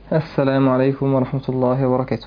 السلام عليكم ورحمة الله وبركاته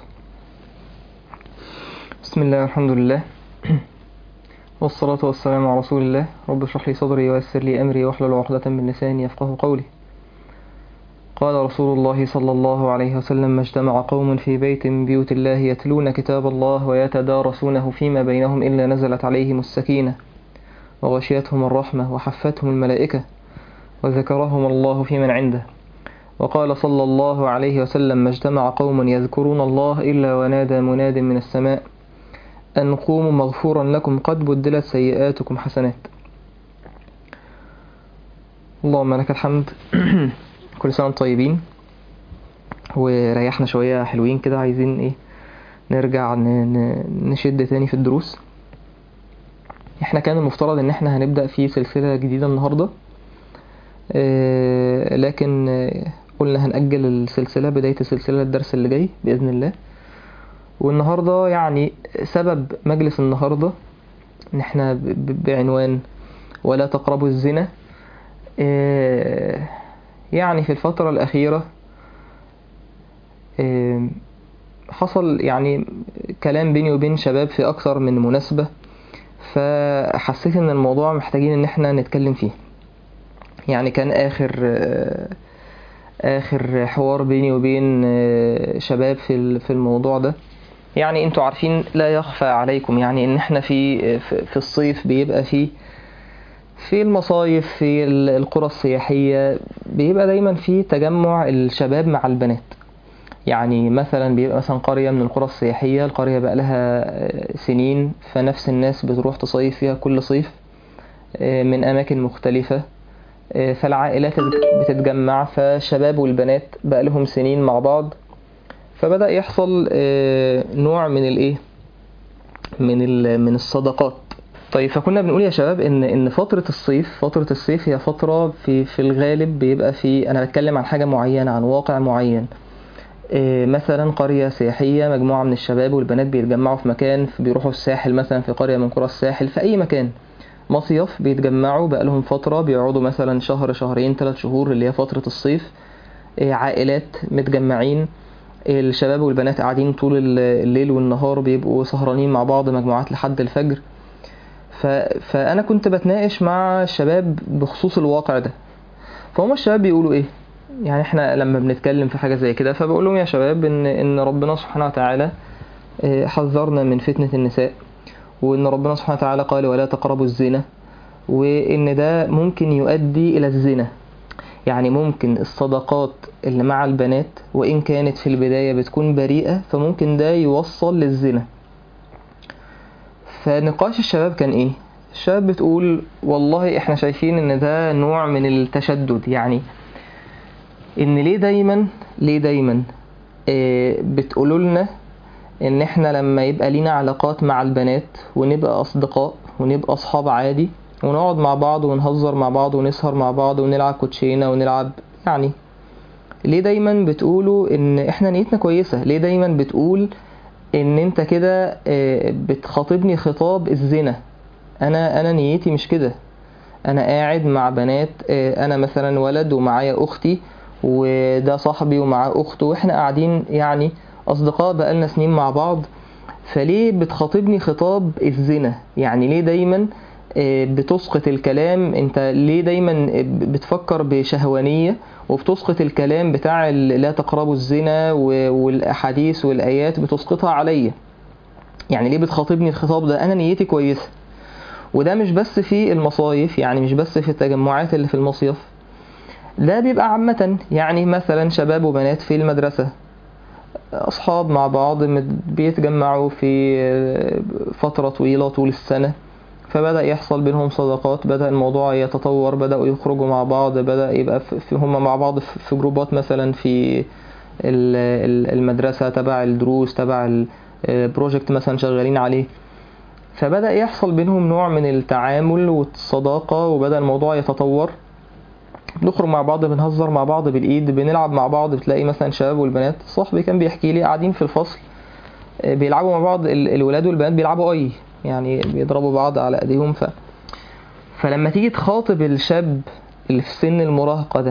بسم الله والحمد لله والصلاة والسلام على رسول الله رب اشرح لي صدري ويسر لي أمري واحلل عقدة من لساني يفقه قولي قال رسول الله صلى الله عليه وسلم ما اجتمع قوم في بيت من بيوت الله يتلون كتاب الله ويتدارسونه فيما بينهم إلا نزلت عليهم السكينة وغشيتهم الرحمة وحفتهم الملائكة وذكرهم الله في من عنده وقال صلى الله عليه وسلم ما اجتمع قوم يذكرون الله إلا ونادى مناد من السماء أن قوموا مغفورا لكم قد بدلت سيئاتكم حسنات اللهم لك الحمد كل سنة وانتم طيبين وريحنا شوية حلوين كده عايزين ايه نرجع ن- ن- نشد تاني في الدروس احنا كان المفترض ان احنا هنبدأ في سلسلة جديدة النهاردة آه، لكن آه، قلنا هنأجل السلسلة بداية السلسلة الدرس اللي جاي بإذن الله والنهاردة يعني سبب مجلس النهاردة ان احنا ب- ب- بعنوان ولا تقربوا الزنا آه، يعني في الفترة الأخيرة آه، حصل يعني كلام بيني وبين شباب في أكثر من مناسبة فحسيت ان الموضوع محتاجين ان احنا نتكلم فيه يعني كان آخر آه، آخر حوار بيني وبين آه، شباب في ال- في الموضوع ده يعني انتوا عارفين لا يخفى عليكم يعني ان احنا في في في الصيف بيبقى فيه في المصايف في ال- القرى السياحية بيبقى دايما في تجمع الشباب مع البنات يعني مثلا بيبقى مثلا قرية من القرى السياحية القرية بقى لها آه، سنين فنفس الناس بتروح تصيف فيها كل صيف آه، من أماكن مختلفة آه، فالعائلات بتتجمع فالشباب والبنات بقى لهم سنين مع بعض فبدأ يحصل آه، نوع من الايه من ال- من الصداقات طيب فكنا بنقول يا شباب ان ان فترة الصيف فترة الصيف هي فترة في في الغالب بيبقى في انا بتكلم عن حاجة معينة عن واقع معين آه، مثلا قرية سياحية مجموعة من الشباب والبنات بيتجمعوا في مكان بيروحوا الساحل مثلا في قرية من قرى الساحل في أي مكان مصيف بيتجمعوا بقالهم فترة بيقعدوا مثلا شهر شهرين ثلاث شهور اللي هي فترة الصيف آه، عائلات متجمعين الشباب والبنات قاعدين طول ال- الليل والنهار بيبقوا سهرانين مع بعض مجموعات لحد الفجر ف... فأنا كنت بتناقش مع الشباب بخصوص الواقع ده فهم الشباب بيقولوا ايه يعني احنا لما بنتكلم في حاجة زي كده فبقول لهم يا شباب ان ان ربنا سبحانه وتعالى آه، حذرنا من فتنة النساء وان ربنا سبحانه وتعالى قال ولا تقربوا الزنا وان ده ممكن يؤدي الى الزنا يعني ممكن الصداقات اللي مع البنات وإن كانت في البداية بتكون بريئة فممكن ده يوصل للزنا فنقاش الشباب كان إيه؟ الشباب بتقول والله إحنا شايفين إن ده نوع من التشدد يعني إن ليه دايما ليه دايما آه، بتقولوا لنا إن إحنا لما يبقى لينا علاقات مع البنات ونبقى أصدقاء ونبقى أصحاب عادي ونقعد مع بعض ونهزر مع بعض ونسهر مع بعض ونلعب كوتشينة ونلعب يعني ليه دايما بتقولوا ان احنا نيتنا كويسة ليه دايما بتقول ان انت كده آه، بتخاطبني خطاب الزنا انا انا نيتي مش كده انا قاعد مع بنات آه، انا مثلا ولد ومعايا اختي وده صاحبي ومعاه اخته واحنا قاعدين يعني اصدقاء بقالنا سنين مع بعض فليه بتخاطبني خطاب الزنا يعني ليه دايما آه، بتسقط الكلام انت ليه دايما بتفكر بشهوانية وبتسقط الكلام بتاع ال- لا تقربوا الزنا و- والاحاديث والايات بتسقطها عليا يعني ليه بتخاطبني الخطاب ده انا نيتي كويسة وده مش بس في المصايف يعني مش بس في التجمعات اللي في المصيف ده بيبقى عامة يعني مثلا شباب وبنات في المدرسة أصحاب مع بعض مت- بيتجمعوا في آه، فترة طويلة طول السنة فبدأ يحصل بينهم صداقات بدأ الموضوع يتطور بدأوا يخرجوا مع بعض بدأ يبقى في في- هم مع بعض في في جروبات مثلا في ال- ال- المدرسة تبع الدروس تبع البروجكت مثلا شغالين عليه فبدأ يحصل بينهم نوع من التعامل والصداقة وبدأ الموضوع يتطور نخرج مع بعض بنهزر مع بعض بالإيد بنلعب مع بعض بتلاقي مثلا شباب والبنات صاحبي كان بيحكي لي قاعدين في الفصل آه، بيلعبوا مع بعض ال- الولاد والبنات بيلعبوا أي يعني بيضربوا بعض على ايديهم ف... فلما تيجي تخاطب الشاب اللي في سن المراهقة ده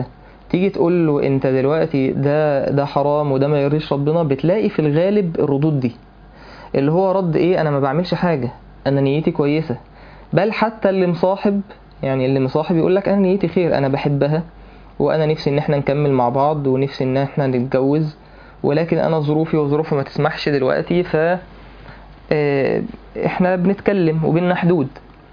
تيجي تقول له انت دلوقتي ده ده حرام وده ما يرضيش ربنا بتلاقي في الغالب الردود دي اللي هو رد ايه انا ما بعملش حاجه انا نيتي كويسه بل حتى اللي مصاحب يعني اللي مصاحب يقول لك انا نيتي خير انا بحبها وانا نفسي ان احنا نكمل مع بعض ونفسي ان احنا نتجوز ولكن انا ظروفي وظروفه ما تسمحش دلوقتي ف آه، احنا بنتكلم وبيننا حدود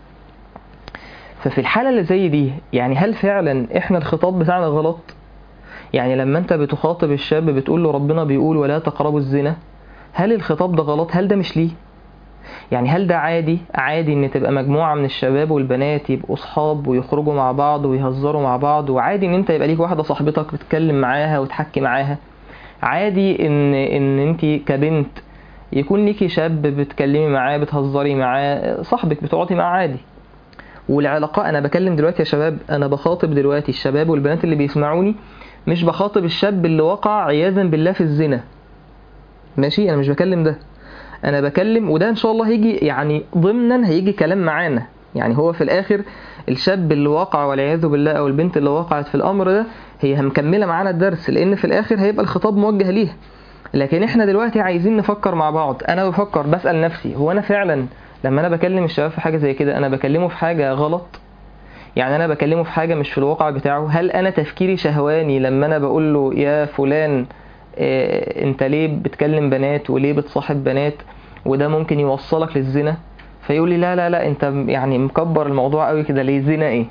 ففي الحالة اللي زي دي يعني هل فعلا احنا الخطاب بتاعنا غلط يعني لما انت بتخاطب الشاب بتقول له ربنا بيقول ولا تقربوا الزنا هل الخطاب ده غلط هل ده مش ليه يعني هل ده عادي عادي ان تبقى مجموعة من الشباب والبنات يبقوا صحاب ويخرجوا مع بعض ويهزروا مع بعض وعادي ان انت يبقى ليك واحدة صاحبتك بتتكلم معاها وتحكي معاها عادي ان ان انت كبنت يكون ليكي شاب بتكلمي معاه بتهزري معاه صاحبك بتقعدي معاه عادي والعلاقة أنا بكلم دلوقتي يا شباب أنا بخاطب دلوقتي الشباب والبنات اللي بيسمعوني مش بخاطب الشاب اللي وقع عياذا بالله في الزنا ماشي أنا مش بكلم ده أنا بكلم وده إن شاء الله هيجي يعني ضمنا هيجي كلام معانا يعني هو في الآخر الشاب اللي وقع والعياذ بالله أو البنت اللي وقعت في الأمر ده هي مكملة معانا الدرس لأن في الآخر هيبقى الخطاب موجه ليها لكن احنا دلوقتي عايزين نفكر مع بعض انا بفكر بسأل نفسي هو انا فعلا لما انا بكلم الشباب في حاجة زي كده انا بكلمه في حاجة غلط يعني انا بكلمه في حاجة مش في الواقع بتاعه هل انا تفكيري شهواني لما انا بقول له يا فلان اه انت ليه بتكلم بنات وليه بتصاحب بنات وده ممكن يوصلك للزنا فيقول لي لا لا لا انت يعني مكبر الموضوع قوي كده ليه زنا ايه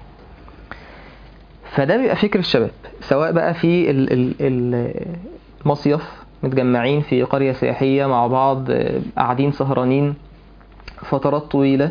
فده بيبقى فكر الشباب سواء بقى في ال- ال- ال- المصيف متجمعين في قرية سياحية مع بعض آه، قاعدين سهرانين فترات طويلة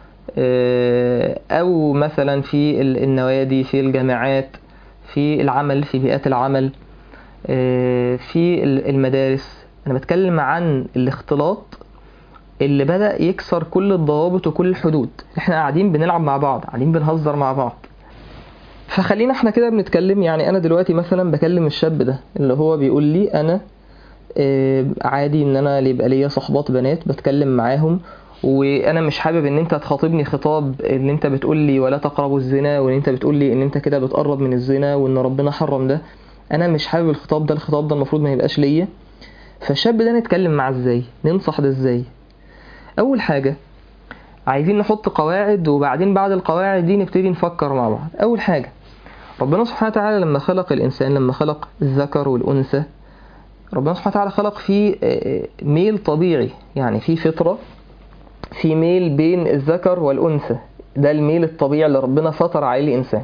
آه، أو مثلا في ال- النوادي في الجامعات في العمل في بيئات العمل آه، في ال- المدارس أنا بتكلم عن الاختلاط اللي بدأ يكسر كل الضوابط وكل الحدود احنا قاعدين بنلعب مع بعض قاعدين بنهزر مع بعض فخلينا احنا كده بنتكلم يعني انا دلوقتي مثلا بكلم الشاب ده اللي هو بيقول لي انا آه، عادي ان انا يبقى ليا صحبات بنات بتكلم معاهم وانا مش حابب ان انت تخاطبني خطاب ان انت بتقول لي ولا تقربوا الزنا وان انت بتقول لي ان انت كده بتقرب من الزنا وان ربنا حرم ده انا مش حابب الخطاب ده الخطاب ده المفروض ما يبقاش ليا فالشاب ده نتكلم معاه ازاي ننصح ده ازاي اول حاجه عايزين نحط قواعد وبعدين بعد القواعد دي نبتدي نفكر مع بعض اول حاجه ربنا سبحانه وتعالى لما خلق الانسان لما خلق الذكر والانثى ربنا سبحانه وتعالى خلق فيه آه، ميل طبيعي يعني في فطرة في ميل بين الذكر والأنثى ده الميل الطبيعي اللي ربنا فطر عليه الإنسان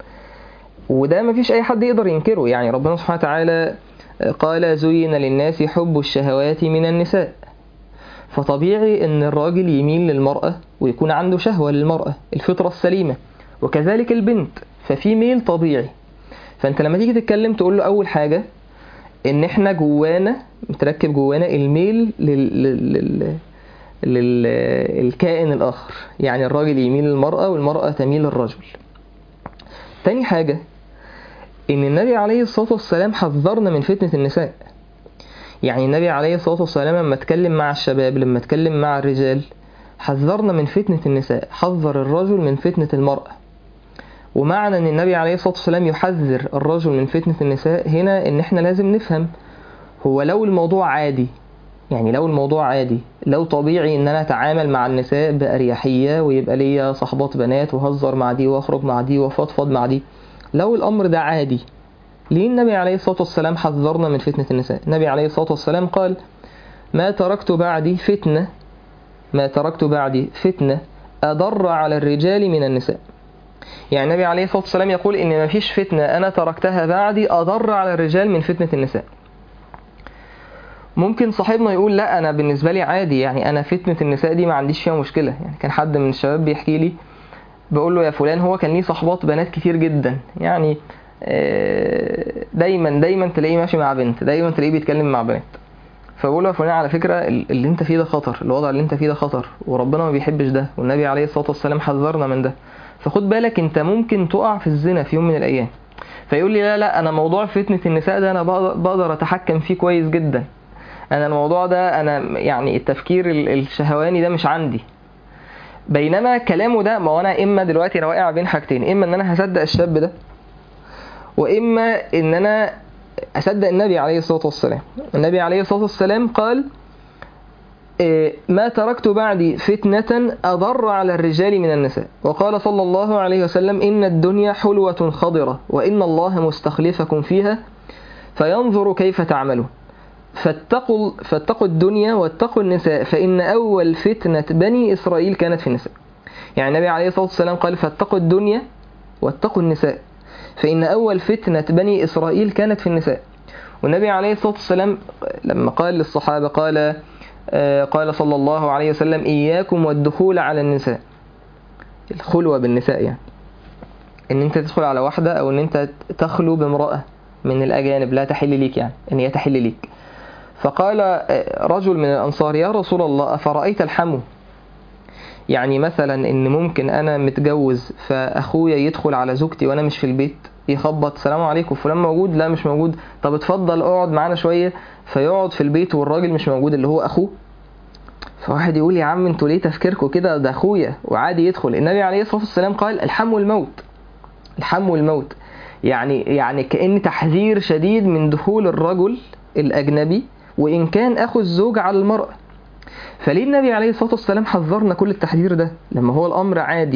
وده مفيش أي حد يقدر ينكره يعني ربنا سبحانه وتعالى قال زين للناس حب الشهوات من النساء فطبيعي ان الراجل يميل للمرأة ويكون عنده شهوة للمرأة الفطرة السليمة وكذلك البنت ففي ميل طبيعي فانت لما تيجي تتكلم تقول له اول حاجة ان احنا جوانا متركب جوانا الميل لل... لل... لل... للكائن الاخر يعني الراجل يميل للمرأة والمرأة تميل للرجل تاني حاجة ان النبي عليه الصلاة والسلام حذرنا من فتنة النساء يعني النبي عليه الصلاة والسلام لما اتكلم مع الشباب لما اتكلم مع الرجال حذرنا من فتنة النساء حذر الرجل من فتنة المرأة ومعنى ان النبي عليه الصلاة والسلام يحذر الرجل من فتنة النساء هنا ان احنا لازم نفهم هو لو الموضوع عادي يعني لو الموضوع عادي لو طبيعي ان انا اتعامل مع النساء بأريحية ويبقى ليا صحبات بنات وهزر مع دي واخرج مع دي وفضفض مع دي لو الامر ده عادي ليه النبي عليه الصلاة والسلام حذرنا من فتنة النساء النبي عليه الصلاة والسلام قال ما تركت بعدي فتنة ما تركت بعدي فتنة أضر على الرجال من النساء يعني النبي عليه الصلاة والسلام يقول إن ما فيش فتنة أنا تركتها بعدي أضر على الرجال من فتنة النساء ممكن صاحبنا يقول لا أنا بالنسبة لي عادي يعني أنا فتنة النساء دي ما عنديش فيها مشكلة يعني كان حد من الشباب بيحكي لي بقول له يا فلان هو كان ليه صحبات بنات كتير جدا يعني دايما دايما تلاقيه ماشي مع بنت دايما تلاقيه بيتكلم مع بنات فبقول له يا فلان على فكرة اللي انت فيه ده خطر الوضع اللي انت فيه ده خطر وربنا ما بيحبش ده والنبي عليه الصلاة والسلام حذرنا من ده فخد بالك انت ممكن تقع في الزنا في يوم من الايام فيقول لي لا لا انا موضوع فتنة النساء ده انا بقدر اتحكم فيه كويس جدا انا الموضوع ده انا يعني التفكير الشهواني ده مش عندي بينما كلامه ده ما هو انا اما دلوقتي انا واقع بين حاجتين اما ان انا هصدق الشاب ده واما ان انا اصدق النبي عليه الصلاه والسلام النبي عليه الصلاه والسلام قال إيه، ما تركت بعدي فتنة أضر على الرجال من النساء وقال صلى الله عليه وسلم إن الدنيا حلوة خضرة وإن الله مستخلفكم فيها فينظر كيف تعملون فاتقوا, فاتقوا الدنيا واتقوا النساء فإن أول فتنة بني إسرائيل كانت في النساء يعني النبي عليه الصلاة والسلام قال فاتقوا الدنيا واتقوا النساء فإن أول فتنة بني إسرائيل كانت في النساء والنبي عليه الصلاة والسلام لما قال للصحابة قال آه، قال صلى الله عليه وسلم إياكم والدخول على النساء الخلوة بالنساء يعني ان انت تدخل على واحدة او ان انت تخلو بامرأة من الاجانب لا تحل ليك يعني ان هي تحل ليك فقال آه، رجل من الانصار يا رسول الله افرأيت الحمو يعني مثلا ان ممكن انا متجوز فاخويا يدخل على زوجتي وانا مش في البيت يخبط السلام عليكم فلان موجود لا مش موجود طب اتفضل اقعد معانا شويه فيقعد في البيت والراجل مش موجود اللي هو اخوه فواحد يقول يا عم انتوا ليه تفكيركم كده ده اخويا وعادي يدخل النبي عليه الصلاه والسلام قال الحم والموت الحم والموت يعني يعني كان تحذير شديد من دخول الرجل الاجنبي وان كان اخو الزوج على المراه فليه النبي عليه الصلاه والسلام حذرنا كل التحذير ده لما هو الامر عادي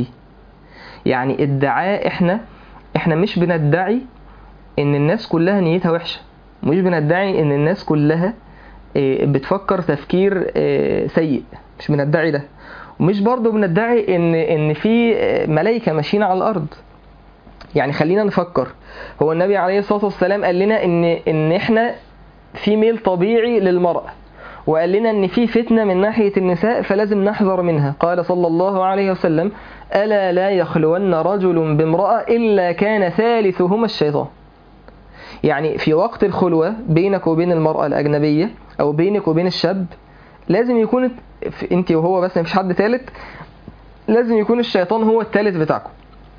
يعني ادعاء احنا احنا مش بندعي ان الناس كلها نيتها وحشه مش بندعي ان الناس كلها آه، بتفكر تفكير آه، سيء مش بندعي ده ومش برضه بندعي ان ان في آه، ملائكه ماشيين على الارض يعني خلينا نفكر هو النبي عليه الصلاه والسلام قال لنا ان ان احنا في ميل طبيعي للمراه وقال لنا ان في فتنه من ناحيه النساء فلازم نحذر منها قال صلى الله عليه وسلم الا لا يخلون رجل بامراه الا كان ثالثهما الشيطان يعني في وقت الخلوه بينك وبين المراه الاجنبيه او بينك وبين الشاب لازم يكون انت وهو بس مفيش حد ثالث لازم يكون الشيطان هو الثالث بتاعكم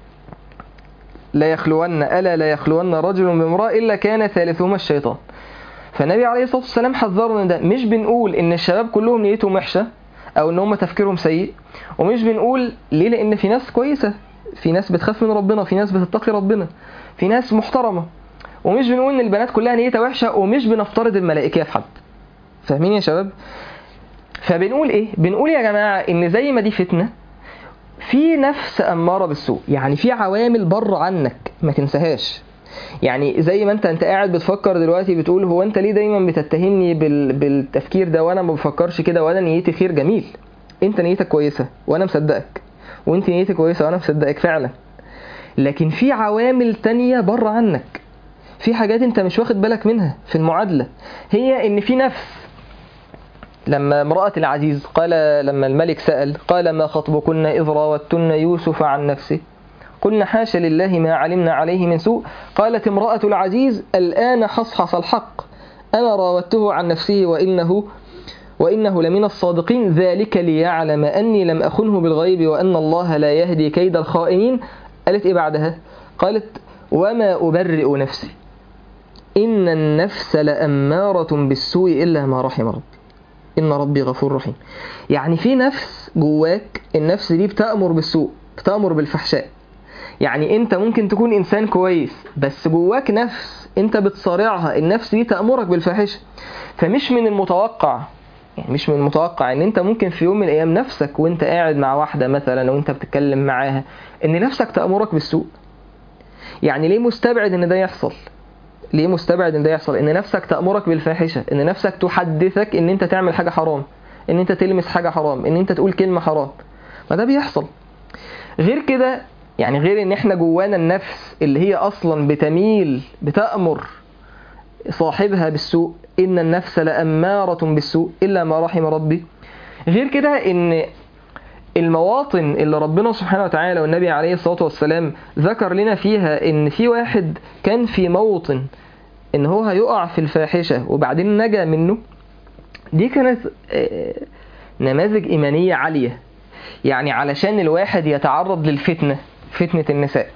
لا يخلون الا لا يخلون رجل بامراه الا كان ثالثهما الشيطان فالنبي عليه الصلاه والسلام حذرنا ده مش بنقول ان الشباب كلهم نيتهم وحشه او ان هم تفكيرهم سيء ومش بنقول ليه لان في ناس كويسه في ناس بتخاف من ربنا في ناس بتتقي ربنا في ناس محترمه ومش بنقول ان البنات كلها نيتها وحشه ومش بنفترض الملائكيه في حد فاهمين يا شباب فبنقول ايه بنقول يا جماعه ان زي ما دي فتنه في نفس اماره بالسوء يعني في عوامل بره عنك ما تنساهاش يعني زي ما انت انت قاعد بتفكر دلوقتي بتقول هو انت ليه دايما بتتهمني بال... بالتفكير ده وانا ما بفكرش كده وانا نيتي خير جميل انت نيتك كويسه وانا مصدقك وانت نيتك كويسه وانا مصدقك فعلا لكن في عوامل تانية بره عنك في حاجات انت مش واخد بالك منها في المعادله هي ان في نفس لما امرأة العزيز قال لما الملك سأل قال ما خطبكن إذ راوتن يوسف عن نفسه قلنا حاشا لله ما علمنا عليه من سوء قالت امرأة العزيز الآن حصحص الحق أنا راودته عن نفسه وإنه وإنه لمن الصادقين ذلك ليعلم أني لم أخنه بالغيب وأن الله لا يهدي كيد الخائنين قالت إيه بعدها قالت وما أبرئ نفسي إن النفس لأمارة بالسوء إلا ما رحم ربي إن ربي غفور رحيم يعني في نفس جواك النفس دي بتأمر بالسوء بتأمر بالفحشاء يعني انت ممكن تكون انسان كويس بس جواك نفس انت بتصارعها النفس دي تأمرك بالفاحشة فمش من المتوقع يعني مش من المتوقع ان انت ممكن في يوم من الايام نفسك وانت قاعد مع واحدة مثلا وانت بتتكلم معاها ان نفسك تأمرك بالسوء يعني ليه مستبعد ان ده يحصل ليه مستبعد ان ده يحصل ان نفسك تأمرك بالفاحشة ان نفسك تحدثك ان انت تعمل حاجة حرام ان انت تلمس حاجة حرام ان انت تقول كلمة حرام ما ده بيحصل غير كده يعني غير ان احنا جوانا النفس اللي هي اصلا بتميل بتأمر صاحبها بالسوء ان النفس لأمارة بالسوء الا ما رحم ربي غير كده ان المواطن اللي ربنا سبحانه وتعالى والنبي عليه الصلاة والسلام ذكر لنا فيها ان في واحد كان في موطن ان هو هيقع في الفاحشة وبعدين نجا منه دي كانت آه، نماذج إيمانية عالية يعني علشان الواحد يتعرض للفتنة فتنة النساء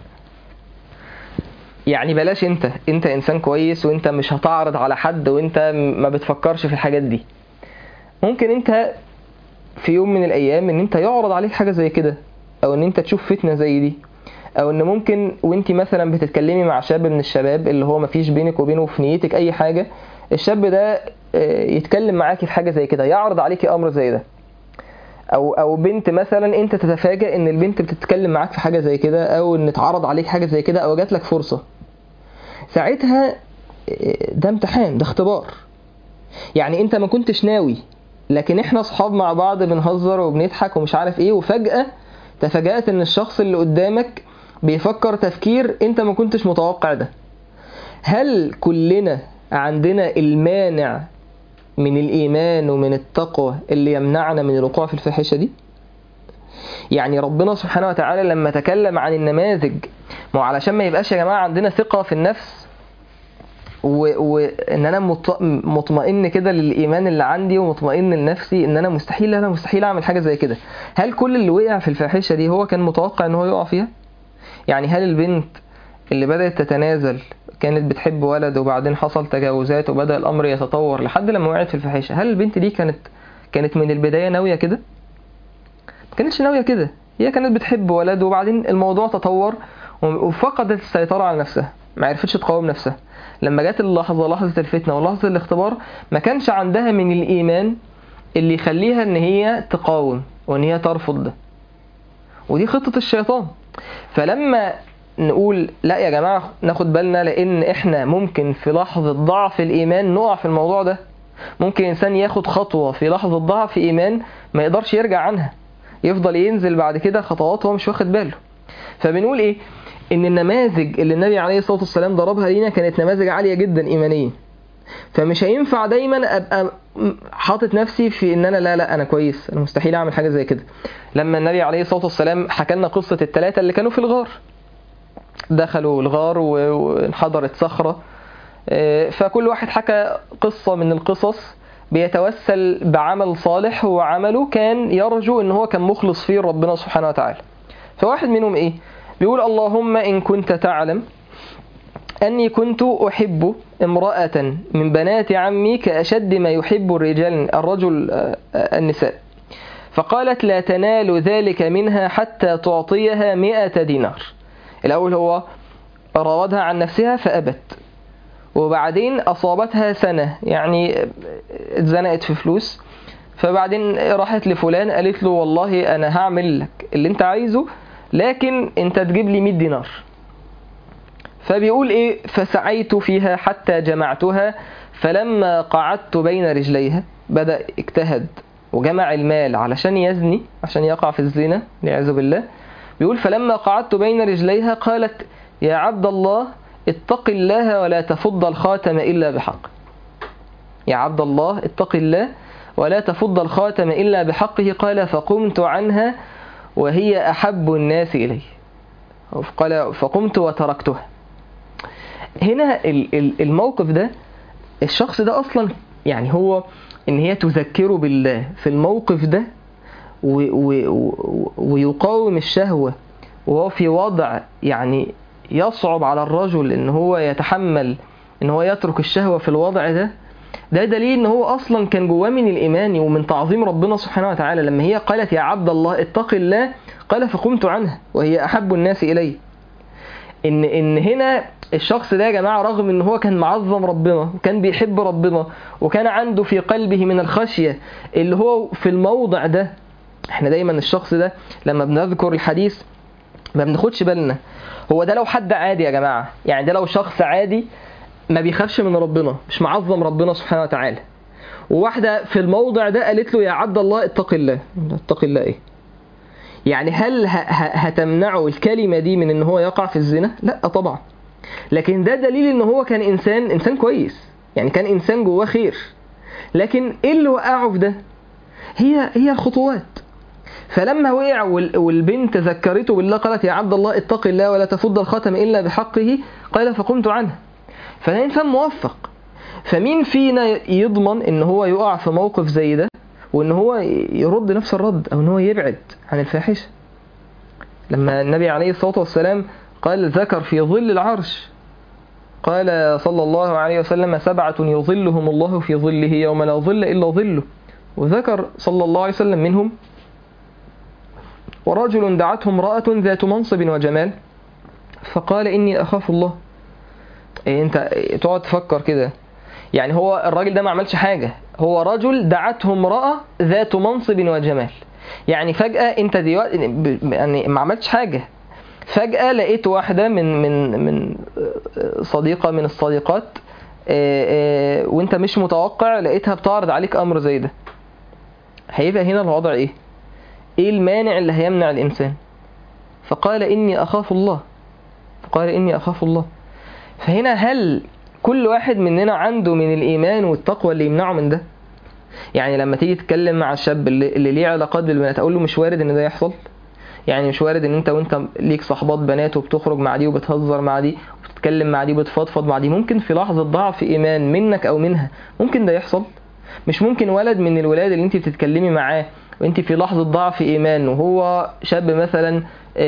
يعني بلاش انت انت انسان كويس وانت مش هتعرض على حد وانت ما بتفكرش في الحاجات دي ممكن انت في يوم من الايام ان انت يعرض عليك حاجة زي كده او ان انت تشوف فتنة زي دي او ان ممكن وانت مثلا بتتكلمي مع شاب من الشباب اللي هو مفيش بينك وبينه في نيتك اي حاجه الشاب ده آه، يتكلم معاكي في حاجه زي كده يعرض عليكي امر زي ده او او بنت مثلا انت تتفاجئ ان البنت بتتكلم معاك في حاجه زي كده او ان اتعرض عليك حاجه زي كده او جات لك فرصه ساعتها آه، ده امتحان ده اختبار يعني انت ما كنتش ناوي لكن احنا اصحاب مع بعض بنهزر وبنضحك ومش عارف ايه وفجأة تفاجأت ان الشخص اللي قدامك بيفكر تفكير انت ما كنتش متوقع ده هل كلنا عندنا المانع من الايمان ومن التقوى اللي يمنعنا من الوقوع في الفاحشة دي يعني ربنا سبحانه وتعالى لما تكلم عن النماذج ما هو علشان ما يبقاش يا جماعة عندنا ثقة في النفس وان انا مط- مطمئن كده للايمان اللي عندي ومطمئن لنفسي ان انا مستحيل انا مستحيل اعمل حاجه زي كده هل كل اللي وقع في الفاحشه دي هو كان متوقع ان هو يقع فيها يعني هل البنت اللي بدات تتنازل كانت بتحب ولد وبعدين حصل تجاوزات وبدا الامر يتطور لحد لما وقعت في الفاحشه هل البنت دي كانت كانت من البدايه ناويه كده ما كانتش ناويه كده هي كانت بتحب ولد وبعدين الموضوع تطور وفقدت السيطره على نفسها ما عرفتش تقاوم نفسها لما جت اللحظة لحظة الفتنة ولحظة الاختبار ما كانش عندها من الإيمان اللي يخليها إن هي تقاوم وإن هي ترفض ده ودي خطة الشيطان فلما نقول لا يا جماعة ناخد بالنا لأن إحنا ممكن في لحظة ضعف الإيمان نقع في الموضوع ده ممكن إنسان ياخد خطوة في لحظة ضعف إيمان ما يقدرش يرجع عنها يفضل ينزل بعد كده خطوات هو مش واخد باله فبنقول إيه ان النماذج اللي النبي عليه الصلاه والسلام ضربها لينا كانت نماذج عاليه جدا ايمانيه فمش هينفع دايما ابقى م- حاطط نفسي في ان انا لا لا انا كويس انا مستحيل اعمل حاجه زي كده لما النبي عليه الصلاه والسلام حكى لنا قصه الثلاثه اللي كانوا في الغار دخلوا الغار و- وانحدرت صخره آه، فكل واحد حكى قصه من القصص بيتوسل بعمل صالح هو عمله كان يرجو ان هو كان مخلص فيه ربنا سبحانه وتعالى فواحد منهم ايه بيقول اللهم إن كنت تعلم أني كنت أحب امرأة من بنات عمي كأشد ما يحب الرجال الرجل آه، آه، النساء فقالت لا تنال ذلك منها حتى تعطيها مئة دينار الأول هو راودها عن نفسها فأبت وبعدين أصابتها سنة يعني اتزنقت في فلوس فبعدين راحت لفلان قالت له والله أنا هعمل لك اللي أنت عايزه لكن أنت تجيب لي 100 دينار فبيقول إيه فسعيت فيها حتى جمعتها فلما قعدت بين رجليها بدأ اجتهد وجمع المال علشان يزني عشان يقع في الزنا والعياذ بالله بيقول فلما قعدت بين رجليها قالت يا عبد الله اتق الله ولا تفض الخاتم إلا بحق يا عبد الله اتق الله ولا تفض الخاتم إلا بحقه قال فقمت عنها وهي أحب الناس إلي قال فقمت وتركتها هنا ال- ال- الموقف ده الشخص ده أصلا يعني هو إن هي تذكره بالله في الموقف ده و و و ويقاوم الشهوة وهو في وضع يعني يصعب على الرجل ان هو يتحمل ان هو يترك الشهوة في الوضع ده ده دليل ان هو اصلا كان جواه من الايمان ومن تعظيم ربنا سبحانه وتعالى لما هي قالت يا عبد الله اتق الله قال فقمت عنها وهي احب الناس الي ان ان هنا الشخص ده يا جماعه رغم ان هو كان معظم ربنا وكان بيحب ربنا وكان عنده في قلبه من الخشيه اللي هو في الموضع ده احنا دايما الشخص ده لما بنذكر الحديث ما بناخدش بالنا هو ده لو حد عادي يا جماعه يعني ده لو شخص عادي ما بيخافش من ربنا مش معظم ربنا سبحانه وتعالى وواحده في الموضع ده قالت له يا عبد الله اتق الله اتق الله ايه يعني هل ه- ه- هتمنعه الكلمه دي من ان هو يقع في الزنا لا طبعا لكن ده دليل ان هو كان انسان انسان كويس يعني كان انسان جواه خير لكن ايه اللي وقعه في ده هي هي الخطوات فلما وقع وال- والبنت ذكرته بالله قالت يا عبد الله اتق الله ولا تفض الخاتم الا بحقه قال فقمت عنه فده انسان موفق فمين فينا يضمن ان هو يقع في موقف زي ده وان هو يرد نفس الرد او ان هو يبعد عن الفاحشه لما النبي عليه الصلاه والسلام قال ذكر في ظل العرش قال صلى الله عليه وسلم سبعة يظلهم الله في ظله يوم لا ظل إلا ظله وذكر صلى الله عليه وسلم منهم ورجل دعته امرأة ذات منصب وجمال فقال إني أخاف الله إيه انت تقعد تفكر كده يعني هو الراجل ده ما عملش حاجة هو رجل دعته امرأة ذات منصب وجمال يعني فجأة انت دلوقتي يعني ما عملتش حاجة فجأة لقيت واحدة من من من صديقة من الصديقات وانت مش متوقع لقيتها بتعرض عليك امر زي ده هيبقى هنا الوضع ايه ايه المانع اللي هيمنع الانسان فقال اني اخاف الله فقال اني اخاف الله فهنا هل كل واحد مننا عنده من الايمان والتقوى اللي يمنعه من ده يعني لما تيجي تتكلم مع الشاب اللي, اللي ليه علاقات بالبنات اقول له مش وارد ان ده يحصل يعني مش وارد ان انت وانت ليك صحبات بنات وبتخرج مع دي وبتهزر مع دي وبتتكلم مع دي وبتفضفض مع دي ممكن في لحظة ضعف ايمان منك او منها ممكن ده يحصل مش ممكن ولد من الولاد اللي انت بتتكلمي معاه وانت في لحظة ضعف ايمان وهو شاب مثلا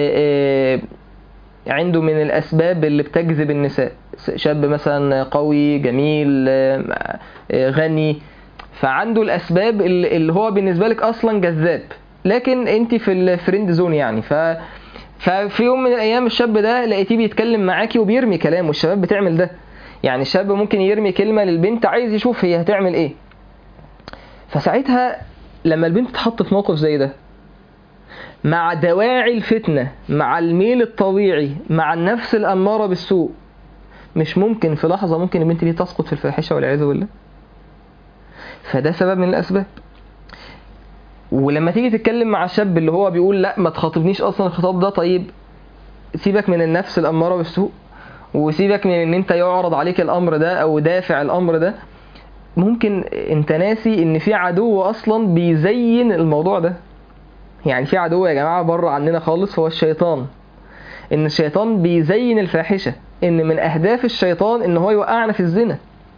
عنده من الاسباب اللي بتجذب النساء شاب مثلا قوي جميل غني فعنده الاسباب اللي هو بالنسبه لك اصلا جذاب لكن انت في الفريند زون يعني ف ففي يوم من الايام الشاب ده لقيتيه بيتكلم معاكي وبيرمي كلام والشباب بتعمل ده يعني الشاب ممكن يرمي كلمه للبنت عايز يشوف هي هتعمل ايه فساعتها لما البنت تتحط في موقف زي ده مع دواعي الفتنه مع الميل الطبيعي مع النفس الاماره بالسوء مش ممكن في لحظه ممكن البنت دي تسقط في الفاحشه والعياذ بالله فده سبب من الاسباب ولما تيجي تتكلم مع الشاب اللي هو بيقول لا ما تخاطبنيش اصلا الخطاب ده طيب سيبك من النفس الاماره بالسوء وسيبك من ان انت يعرض عليك الامر ده او دافع الامر ده ممكن انت ناسي ان في عدو اصلا بيزين الموضوع ده يعني في عدو يا جماعه بره عننا خالص هو الشيطان ان الشيطان بيزين الفاحشه ان من اهداف الشيطان ان هو يوقعنا في الزنا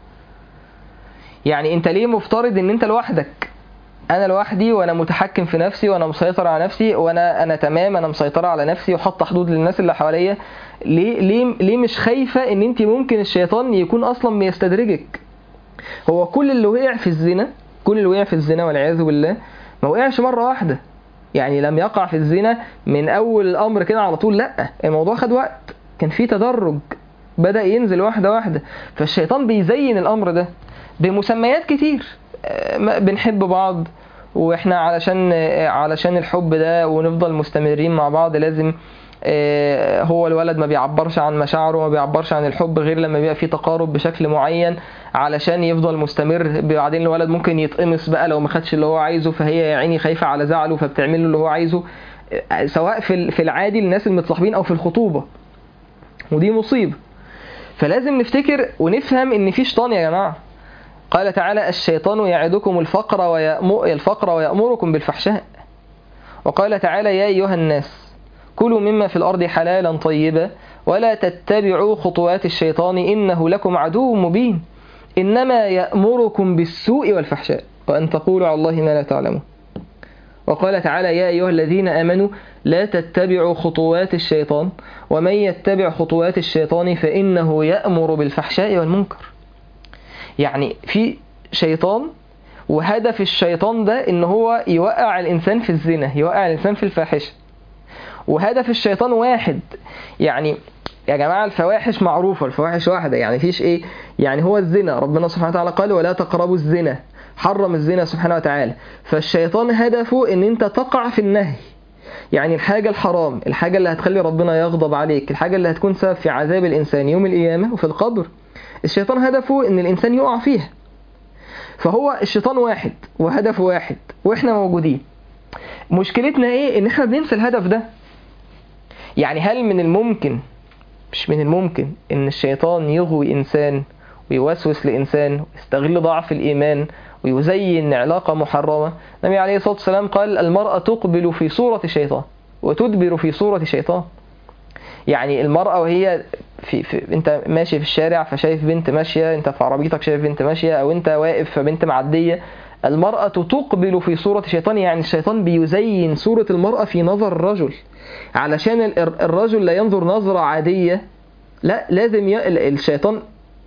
يعني انت ليه مفترض ان انت لوحدك انا لوحدي وانا متحكم في نفسي وانا مسيطر على نفسي وانا انا تمام انا مسيطره على نفسي وحاطه حدود للناس اللي حواليا ليه ليه ليه مش خايفه ان انت ممكن الشيطان يكون اصلا بيستدرجك هو كل اللي وقع في الزنا كل اللي وقع في الزنا والعياذ بالله ما وقعش مره واحده يعني لم يقع في الزنا من اول الامر كده على طول لا الموضوع خد وقت كان في تدرج بدا ينزل واحده واحده فالشيطان بيزين الامر ده بمسميات كتير بنحب بعض واحنا علشان علشان الحب ده ونفضل مستمرين مع بعض لازم هو الولد ما بيعبرش عن مشاعره ما بيعبرش عن الحب غير لما بيبقى في تقارب بشكل معين علشان يفضل مستمر بعدين الولد ممكن يتقمص بقى لو ما خدش اللي هو عايزه فهي يا عيني خايفه على زعله فبتعمل له اللي هو عايزه سواء في في العادي للناس المتصاحبين او في الخطوبه ودي مصيبه فلازم نفتكر ونفهم ان في شيطان يا جماعه قال تعالى الشيطان يعدكم الفقر ويأمر الفقر ويأمركم بالفحشاء وقال تعالى يا أيها الناس كلوا مما في الأرض حلالا طيبا ولا تتبعوا خطوات الشيطان إنه لكم عدو مبين إنما يأمركم بالسوء والفحشاء وأن تقولوا على الله ما لا تعلمون وقال تعالى يا أيها الذين آمنوا لا تتبعوا خطوات الشيطان ومن يتبع خطوات الشيطان فإنه يأمر بالفحشاء والمنكر يعني في شيطان وهدف الشيطان ده ان هو يوقع الانسان في الزنا يوقع الانسان في الفاحشه وهدف الشيطان واحد يعني يا جماعه الفواحش معروفه الفواحش واحده يعني فيش ايه يعني هو الزنا ربنا سبحانه وتعالى قال ولا تقربوا الزنا حرم الزنا سبحانه وتعالى فالشيطان هدفه ان انت تقع في النهي يعني الحاجة الحرام الحاجة اللي هتخلي ربنا يغضب عليك الحاجة اللي هتكون سبب في عذاب الإنسان يوم القيامة وفي القبر الشيطان هدفه ان الانسان يقع فيها فهو الشيطان واحد وهدفه واحد واحنا موجودين مشكلتنا ايه ان احنا بننسى الهدف ده يعني هل من الممكن مش من الممكن ان الشيطان يغوي انسان ويوسوس لانسان ويستغل ضعف الايمان ويزين علاقه محرمه النبي عليه الصلاه والسلام قال المراه تقبل في صوره شيطان وتدبر في صوره شيطان يعني المرأة وهي في, في انت ماشي في الشارع فشايف بنت ماشية انت في عربيتك شايف بنت ماشية او انت واقف فبنت معدية المرأة تقبل في صورة شيطان يعني الشيطان بيزين صورة المرأة في نظر الرجل علشان الرجل لا ينظر نظرة عادية لا لازم ي... الشيطان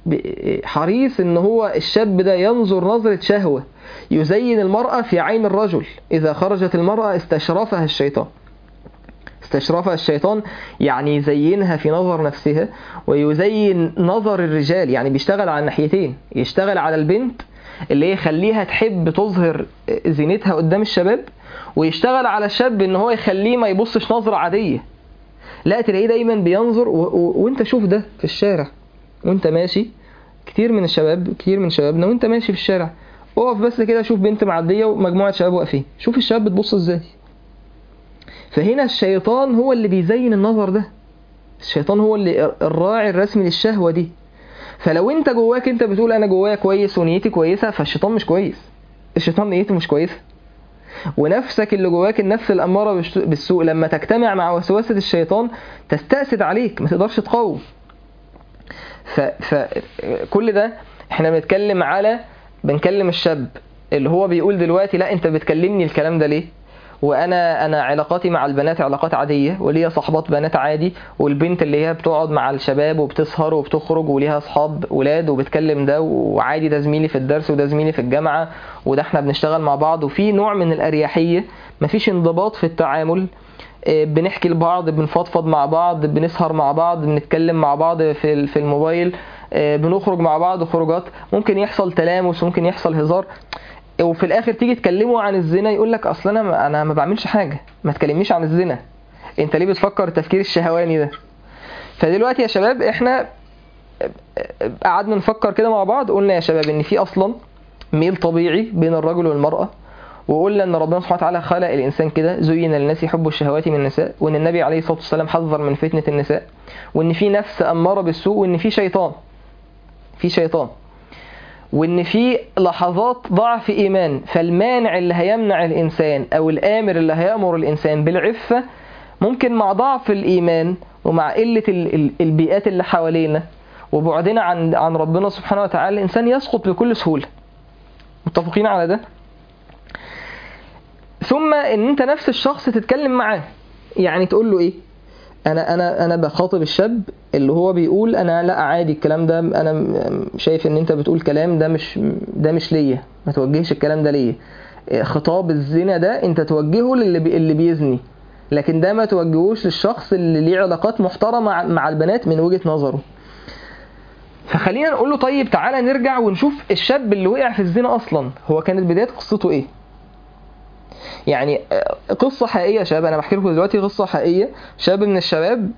حريص ان هو الشاب ده ينظر نظرة شهوة يزين المرأة في عين الرجل إذا خرجت المرأة استشرفها الشيطان استشرفها الشيطان يعني يزينها في نظر نفسها ويزين نظر الرجال يعني بيشتغل على الناحيتين يشتغل على البنت اللي هي يخليها تحب تظهر زينتها قدام الشباب ويشتغل على الشاب ان هو يخليه ما يبصش نظرة عادية لا تلاقيه دايما بينظر و... و... وانت شوف ده في الشارع وانت ماشي كتير من الشباب كتير من شبابنا وانت ماشي في الشارع اقف بس كده شوف بنت معدية ومجموعة شباب واقفين شوف الشباب بتبص ازاي فهنا الشيطان هو اللي بيزين النظر ده الشيطان هو اللي الراعي الرسمي للشهوة دي فلو انت جواك انت بتقول انا جوايا كويس ونيتي كويسة فالشيطان مش كويس الشيطان نيته مش كويسة ونفسك اللي جواك النفس الأمارة بالسوء لما تجتمع مع وسوسة الشيطان تستأسد عليك ما تقدرش تقاوم فكل ده احنا بنتكلم على بنكلم الشاب اللي هو بيقول دلوقتي لا انت بتكلمني الكلام ده ليه وانا انا علاقاتي مع البنات علاقات عاديه وليا صحبات بنات عادي والبنت اللي هي بتقعد مع الشباب وبتسهر وبتخرج وليها اصحاب ولاد وبتكلم ده وعادي ده زميلي في الدرس وده زميلي في الجامعه وده احنا بنشتغل مع بعض وفي نوع من الاريحيه مفيش انضباط في التعامل بنحكي لبعض بنفضفض مع بعض بنسهر مع بعض بنتكلم مع بعض في في الموبايل بنخرج مع بعض خروجات ممكن يحصل تلامس ممكن يحصل هزار وفي الاخر تيجي تكلمه عن الزنا يقول لك اصل انا انا ما بعملش حاجه ما تكلمنيش عن الزنا انت ليه بتفكر التفكير الشهواني ده فدلوقتي يا شباب احنا قعدنا نفكر كده مع بعض قلنا يا شباب ان في اصلا ميل طبيعي بين الرجل والمراه وقلنا ان ربنا سبحانه وتعالى خلق الانسان كده زين للناس حب الشهوات من النساء وان النبي عليه الصلاه والسلام حذر من فتنه النساء وان في نفس اماره بالسوء وان في شيطان في شيطان وان في لحظات ضعف ايمان فالمانع اللي هيمنع الانسان او الامر اللي هيامر الانسان بالعفه ممكن مع ضعف الايمان ومع قله البيئات اللي حوالينا وبعدنا عن عن ربنا سبحانه وتعالى الانسان يسقط بكل سهوله متفقين على ده ثم ان انت نفس الشخص تتكلم معاه يعني تقول له ايه انا انا انا بخاطب الشاب اللي هو بيقول انا لا عادي الكلام ده انا شايف ان انت بتقول كلام ده مش ده مش ليا ما توجهش الكلام ده ليا خطاب الزنا ده انت توجهه للي بي اللي بيزني لكن ده ما توجهوش للشخص اللي ليه علاقات محترمه مع, مع البنات من وجهه نظره فخلينا نقول له طيب تعالى نرجع ونشوف الشاب اللي وقع في الزنا اصلا هو كانت بدايه قصته ايه يعني قصة حقيقية شباب أنا بحكي لكم دلوقتي قصة حقيقية شاب من الشباب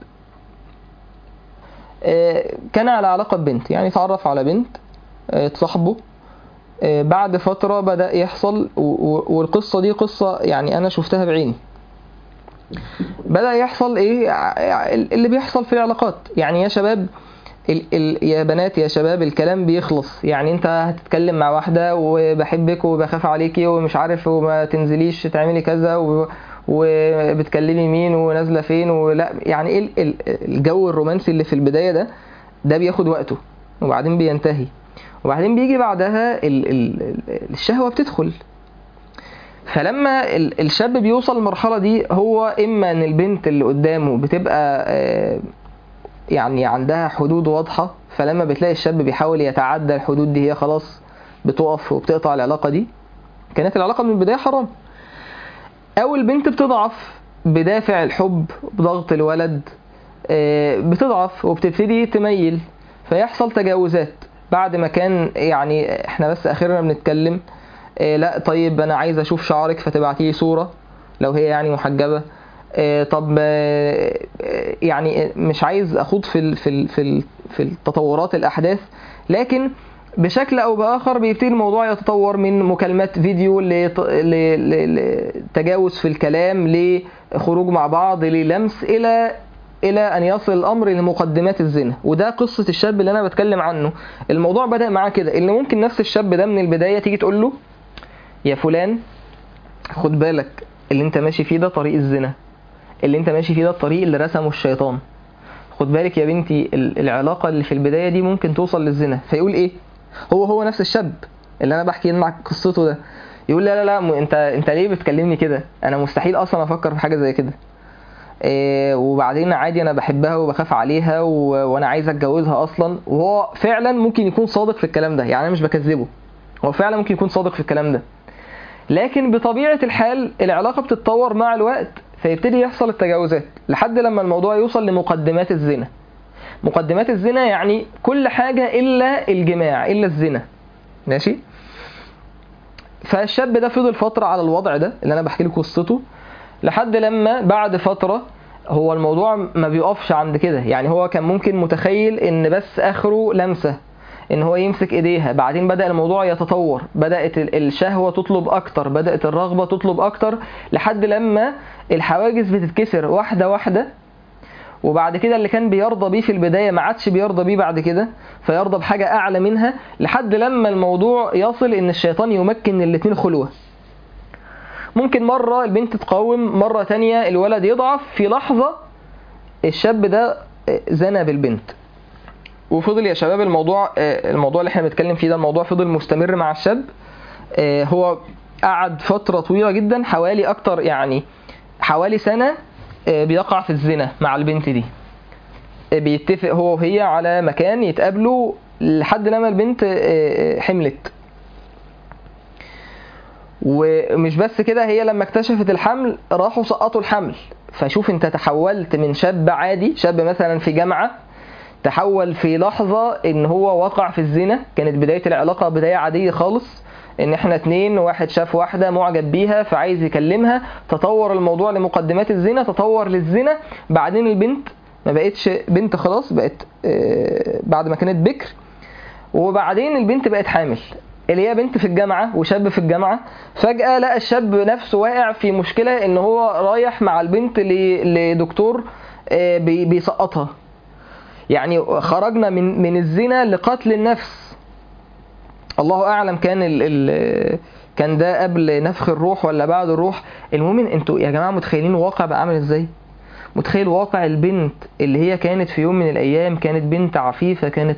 كان على علاقة ببنت يعني اتعرف على بنت تصاحبه بعد فترة بدأ يحصل والقصة دي قصة يعني أنا شفتها بعيني بدأ يحصل إيه اللي بيحصل في العلاقات يعني يا شباب ال ال يا بنات يا شباب الكلام بيخلص يعني انت هتتكلم مع واحدة وبحبك وبخاف عليكي ومش عارف وما تنزليش تعملي كذا و وبتكلمي مين ونازلة فين ولا يعني ايه الجو الرومانسي اللي في البداية ده ده بياخد وقته وبعدين بينتهي وبعدين بيجي بعدها ال ال الشهوة بتدخل فلما الشاب بيوصل للمرحلة دي هو إما إن البنت اللي قدامه بتبقى يعني عندها حدود واضحة فلما بتلاقي الشاب بيحاول يتعدى الحدود دي هي خلاص بتقف وبتقطع العلاقة دي كانت العلاقة من البداية حرام أو البنت بتضعف بدافع الحب بضغط الولد بتضعف وبتبتدي تميل فيحصل تجاوزات بعد ما كان يعني احنا بس اخيرا بنتكلم لا طيب انا عايز اشوف شعرك فتبعتي صورة لو هي يعني محجبة طب يعني مش عايز اخوض في في في في التطورات الاحداث لكن بشكل او باخر بيبتدي الموضوع يتطور من مكالمات فيديو لتجاوز في الكلام لخروج مع بعض للمس الى الى ان يصل الامر لمقدمات الزنا وده قصه الشاب اللي انا بتكلم عنه الموضوع بدا معاه كده اللي ممكن نفس الشاب ده من البدايه تيجي تقول له يا فلان خد بالك اللي انت ماشي فيه ده طريق الزنا اللي انت ماشي فيه ده الطريق اللي رسمه الشيطان خد بالك يا بنتي العلاقه اللي في البدايه دي ممكن توصل للزنا فيقول ايه هو هو نفس الشاب اللي انا بحكي معك قصته ده يقول لا لا لا انت انت ليه بتكلمني كده انا مستحيل اصلا افكر في حاجه زي كده إيه وبعدين عادي انا بحبها وبخاف عليها و... وانا عايز اتجوزها اصلا وهو فعلا ممكن يكون صادق في الكلام ده يعني انا مش بكذبه هو فعلا ممكن يكون صادق في الكلام ده لكن بطبيعه الحال العلاقه بتتطور مع الوقت فيبتدي يحصل التجاوزات لحد لما الموضوع يوصل لمقدمات الزنا مقدمات الزنا يعني كل حاجة إلا الجماع إلا الزنا ماشي فالشاب ده فضل فترة على الوضع ده اللي أنا بحكي لكم قصته لحد لما بعد فترة هو الموضوع ما بيقفش عند كده يعني هو كان ممكن متخيل ان بس اخره لمسة ان هو يمسك ايديها بعدين بدأ الموضوع يتطور بدأت ال- الشهوة تطلب اكتر بدأت الرغبة تطلب اكتر لحد لما الحواجز بتتكسر واحدة واحدة وبعد كده اللي كان بيرضى بيه في البداية ما عادش بيرضى بيه بعد كده فيرضى بحاجة أعلى منها لحد لما الموضوع يصل إن الشيطان يمكن الاتنين خلوة ممكن مرة البنت تقاوم مرة تانية الولد يضعف في لحظة الشاب ده زنى بالبنت وفضل يا شباب الموضوع الموضوع اللي احنا بنتكلم فيه ده الموضوع فضل مستمر مع الشاب هو قعد فترة طويلة جدا حوالي أكتر يعني حوالي سنة بيقع في الزنا مع البنت دي بيتفق هو وهي على مكان يتقابلوا لحد لما البنت حملت ومش بس كده هي لما اكتشفت الحمل راحوا سقطوا الحمل فشوف انت تحولت من شاب عادي شاب مثلا في جامعة تحول في لحظة ان هو وقع في الزنا كانت بداية العلاقة بداية عادية خالص ان احنا اتنين واحد شاف واحدة معجب بيها فعايز يكلمها تطور الموضوع لمقدمات الزنا تطور للزنا بعدين البنت ما بقتش بنت خلاص بقت بعد ما كانت بكر وبعدين البنت بقت حامل اللي هي بنت في الجامعة وشاب في الجامعة فجأة لقى الشاب نفسه واقع في مشكلة ان هو رايح مع البنت لدكتور بيسقطها يعني خرجنا من من الزنا لقتل النفس الله اعلم كان ال ال كان ده قبل نفخ الروح ولا بعد الروح المهم انتوا يا جماعه متخيلين الواقع بقى عامل ازاي متخيل واقع البنت اللي هي كانت في يوم من الايام كانت بنت عفيفه كانت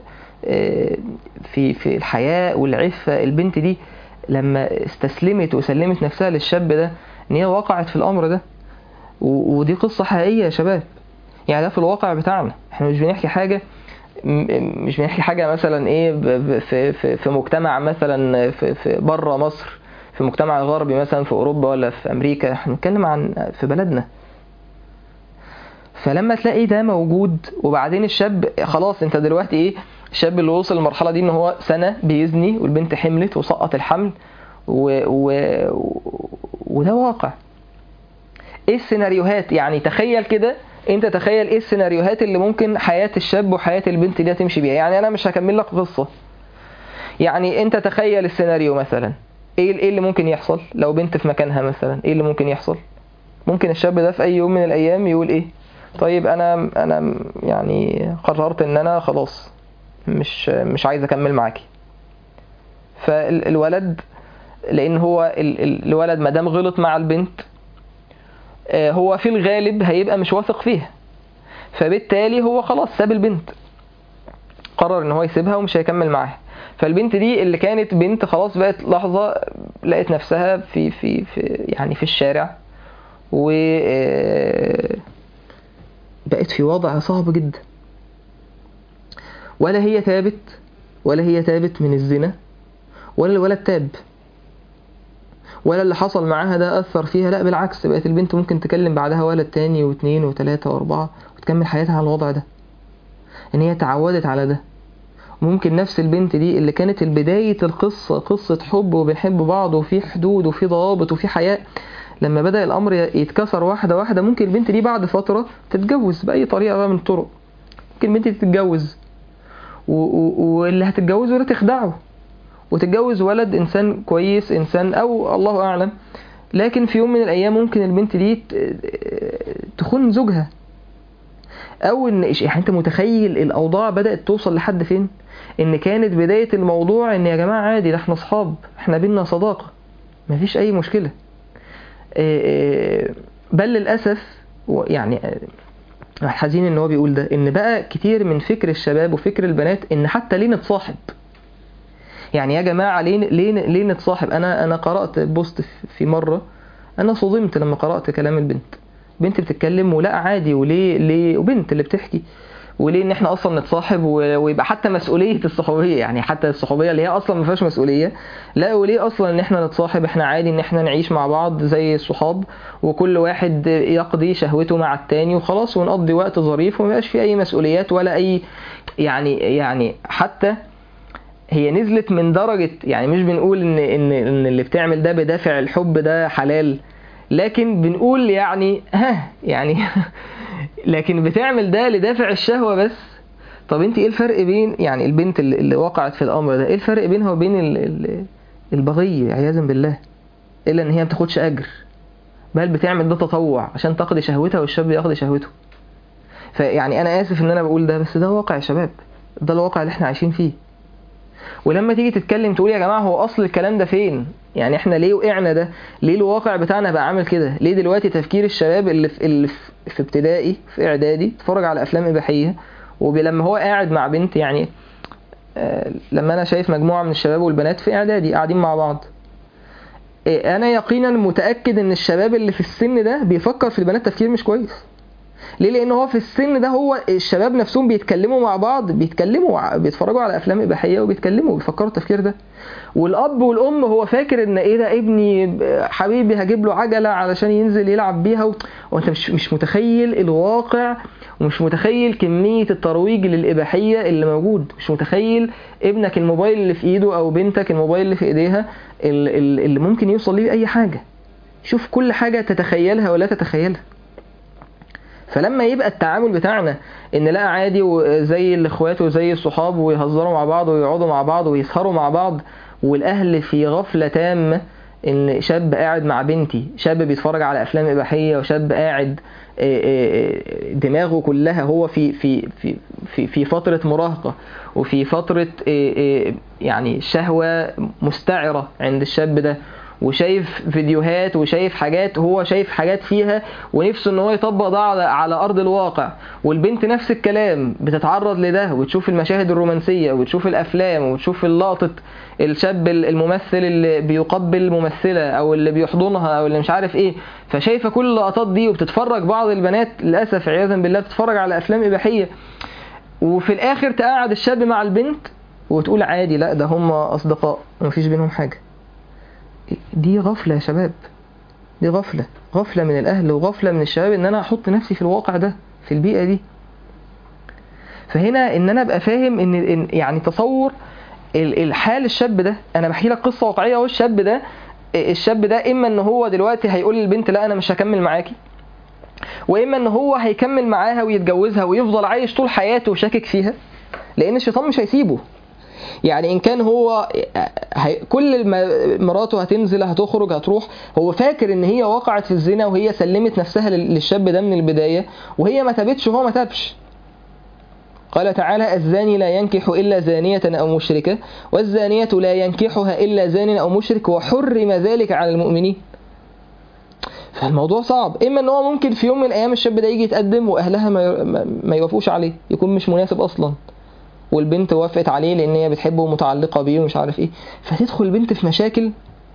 في في الحياء والعفه البنت دي لما استسلمت وسلمت نفسها للشاب ده ان هي وقعت في الامر ده ودي قصه حقيقيه يا شباب يعني ده في الواقع بتاعنا احنا مش بنحكي حاجه مش بنحكي حاجه مثلا ايه في في في مجتمع مثلا في في بره مصر في مجتمع غربي مثلا في اوروبا ولا في امريكا احنا بنتكلم عن في بلدنا فلما تلاقي ده موجود وبعدين الشاب خلاص انت دلوقتي ايه الشاب اللي وصل للمرحله دي ان هو سنه بيزني والبنت حملت وسقط الحمل و... و... وده واقع ايه السيناريوهات يعني تخيل كده انت تخيل ايه السيناريوهات اللي ممكن حياة الشاب وحياة البنت دي تمشي بيها يعني انا مش هكمل لك قصة يعني انت تخيل السيناريو مثلا ايه ايه اللي ممكن يحصل لو بنت في مكانها مثلا ايه اللي ممكن يحصل ممكن الشاب ده في اي يوم من الايام يقول ايه طيب انا انا يعني قررت ان انا خلاص مش مش عايز اكمل معاكي فالولد لان هو الولد ما دام غلط مع البنت هو في الغالب هيبقى مش واثق فيها فبالتالي هو خلاص ساب البنت قرر ان هو يسيبها ومش هيكمل معاها فالبنت دي اللي كانت بنت خلاص بقت لحظة لقيت نفسها في في في يعني في الشارع و بقت في وضع صعب جدا ولا هي تابت ولا هي تابت من الزنا ولا الولد تاب ولا اللي حصل معاها ده أثر فيها لا بالعكس بقت البنت ممكن تكلم بعدها ولد تاني واثنين وثلاثة وأربعة وتكمل حياتها على الوضع ده إن هي تعودت على ده ممكن نفس البنت دي اللي كانت البداية القصة قصة حب وبنحب بعض وفي حدود وفي ضوابط وفي حياء لما بدأ الأمر يتكسر واحدة واحدة ممكن البنت دي بعد فترة تتجوز بأي طريقة بقى من الطرق ممكن البنت دي تتجوز واللي هتتجوزه ده تخدعه وتتجوز ولد انسان كويس انسان او الله اعلم لكن في يوم من الايام ممكن البنت دي تخون زوجها او ان يعني انت متخيل الاوضاع بدات توصل لحد فين ان كانت بدايه الموضوع ان يا جماعه عادي ده احنا اصحاب احنا بينا صداقه مفيش اي مشكله بل للاسف يعني حزين ان هو بيقول ده ان بقى كتير من فكر الشباب وفكر البنات ان حتى ليه نتصاحب يعني يا جماعه ليه ليه ليه نتصاحب انا انا قرات بوست في مره انا صدمت لما قرات كلام البنت بنت بتتكلم ولا عادي وليه ليه وبنت اللي بتحكي وليه ان احنا اصلا نتصاحب و- ويبقى حتى مسؤوليه الصحوبيه يعني حتى الصحوبيه اللي هي اصلا ما فيهاش مسؤوليه لا وليه اصلا ان احنا نتصاحب احنا عادي ان احنا نعيش مع بعض زي الصحاب وكل واحد يقضي شهوته مع التاني وخلاص ونقضي وقت ظريف وما يبقاش في اي مسؤوليات ولا اي يعني يعني حتى هي نزلت من درجة يعني مش بنقول ان ان ان اللي بتعمل ده بدافع الحب ده حلال لكن بنقول يعني ها يعني لكن بتعمل ده لدافع الشهوة بس طب انت ايه الفرق بين يعني البنت اللي اللي وقعت في الامر ده ايه الفرق بينها وبين ال- ال- البغي عياذا بالله الا ان هي ما بتاخدش اجر بل بتعمل ده تطوع عشان تقضي شهوتها والشاب يقضي شهوته فيعني انا اسف ان انا بقول ده بس ده واقع يا شباب ده الواقع اللي احنا عايشين فيه ولما تيجي تتكلم تقول يا جماعه هو اصل الكلام ده فين يعني احنا ليه وقعنا ده ليه الواقع بتاعنا بقى عامل كده ليه دلوقتي تفكير الشباب اللي في اللي في- في ابتدائي في اعدادي اتفرج على افلام اباحيه ولما هو قاعد مع بنت يعني آه، لما انا شايف مجموعه من الشباب والبنات في اعدادي قاعدين مع بعض إيه، انا يقينا متاكد ان الشباب اللي في السن ده بيفكر في البنات تفكير مش كويس ليه لان هو في السن ده هو الشباب نفسهم بيتكلموا مع بعض بيتكلموا ع- بيتفرجوا على افلام اباحيه وبيتكلموا بيفكروا التفكير ده والاب والام هو فاكر ان ايه ده ابني حبيبي هجيب له عجله علشان ينزل يلعب بيها و... وانت مش مش متخيل الواقع ومش متخيل كميه الترويج للاباحيه اللي موجود مش متخيل ابنك الموبايل اللي في ايده او بنتك الموبايل اللي في ايديها ال- ال- اللي ممكن يوصل ليه اي حاجه شوف كل حاجه تتخيلها ولا تتخيلها فلما يبقى التعامل بتاعنا ان لا عادي وزي الاخوات وزي الصحاب ويهزروا مع بعض ويقعدوا مع بعض ويسهروا مع بعض والاهل في غفله تامه ان شاب قاعد مع بنتي شاب بيتفرج على افلام اباحيه وشاب قاعد آه، آه، آه، دماغه كلها هو في في في في في فتره مراهقه وفي فتره آه، آه، يعني شهوه مستعره عند الشاب ده وشايف فيديوهات وشايف حاجات هو شايف حاجات فيها ونفسه ان هو يطبق ده على على ارض الواقع والبنت نفس الكلام بتتعرض لده وتشوف المشاهد الرومانسيه وتشوف الافلام وتشوف اللقطه الشاب الممثل اللي بيقبل ممثله او اللي بيحضنها او اللي مش عارف ايه فشايفه كل اللقطات دي وبتتفرج بعض البنات للاسف عياذا بالله بتتفرج على افلام اباحيه وفي الاخر تقعد الشاب مع البنت وتقول عادي لا ده هم اصدقاء ومفيش بينهم حاجه دي غفلة يا شباب دي غفلة غفلة من الأهل وغفلة من الشباب إن أنا أحط نفسي في الواقع ده في البيئة دي فهنا إن أنا أبقى فاهم إن إن يعني تصور ال- الحال الشاب ده أنا بحكي لك قصة واقعية أهو الشاب ده الشاب ده إما إن هو دلوقتي هيقول للبنت لا أنا مش هكمل معاكي وإما إن هو هيكمل معاها ويتجوزها ويفضل عايش طول حياته وشاكك فيها لأن الشيطان مش هيسيبه يعني ان كان هو هي كل ما مراته هتنزل هتخرج هتروح هو فاكر ان هي وقعت في الزنا وهي سلمت نفسها لل- للشاب ده من البدايه وهي ما تابتش وهو ما تابش قال تعالى الزاني لا ينكح الا زانيه او مشركه والزانيه لا ينكحها الا زان او مشرك وحرم ذلك على المؤمنين فالموضوع صعب اما ان هو ممكن في يوم من الايام الشاب ده يجي يتقدم واهلها ما, ما- ما يوافقوش عليه يكون مش مناسب اصلا والبنت وافقت عليه لان هي بتحبه ومتعلقه بيه ومش عارف ايه فتدخل البنت في مشاكل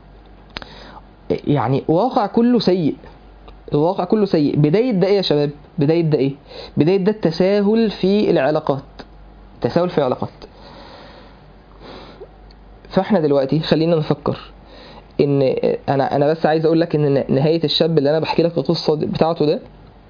يعني واقع كله سيء الواقع كله سيء بدايه ده ايه يا شباب بدايه ده ايه بدايه ده التساهل في العلاقات تساهل في العلاقات فاحنا دلوقتي خلينا نفكر ان انا انا بس عايز اقول لك ان نهايه الشاب اللي انا بحكي لك القصه بتاعته ده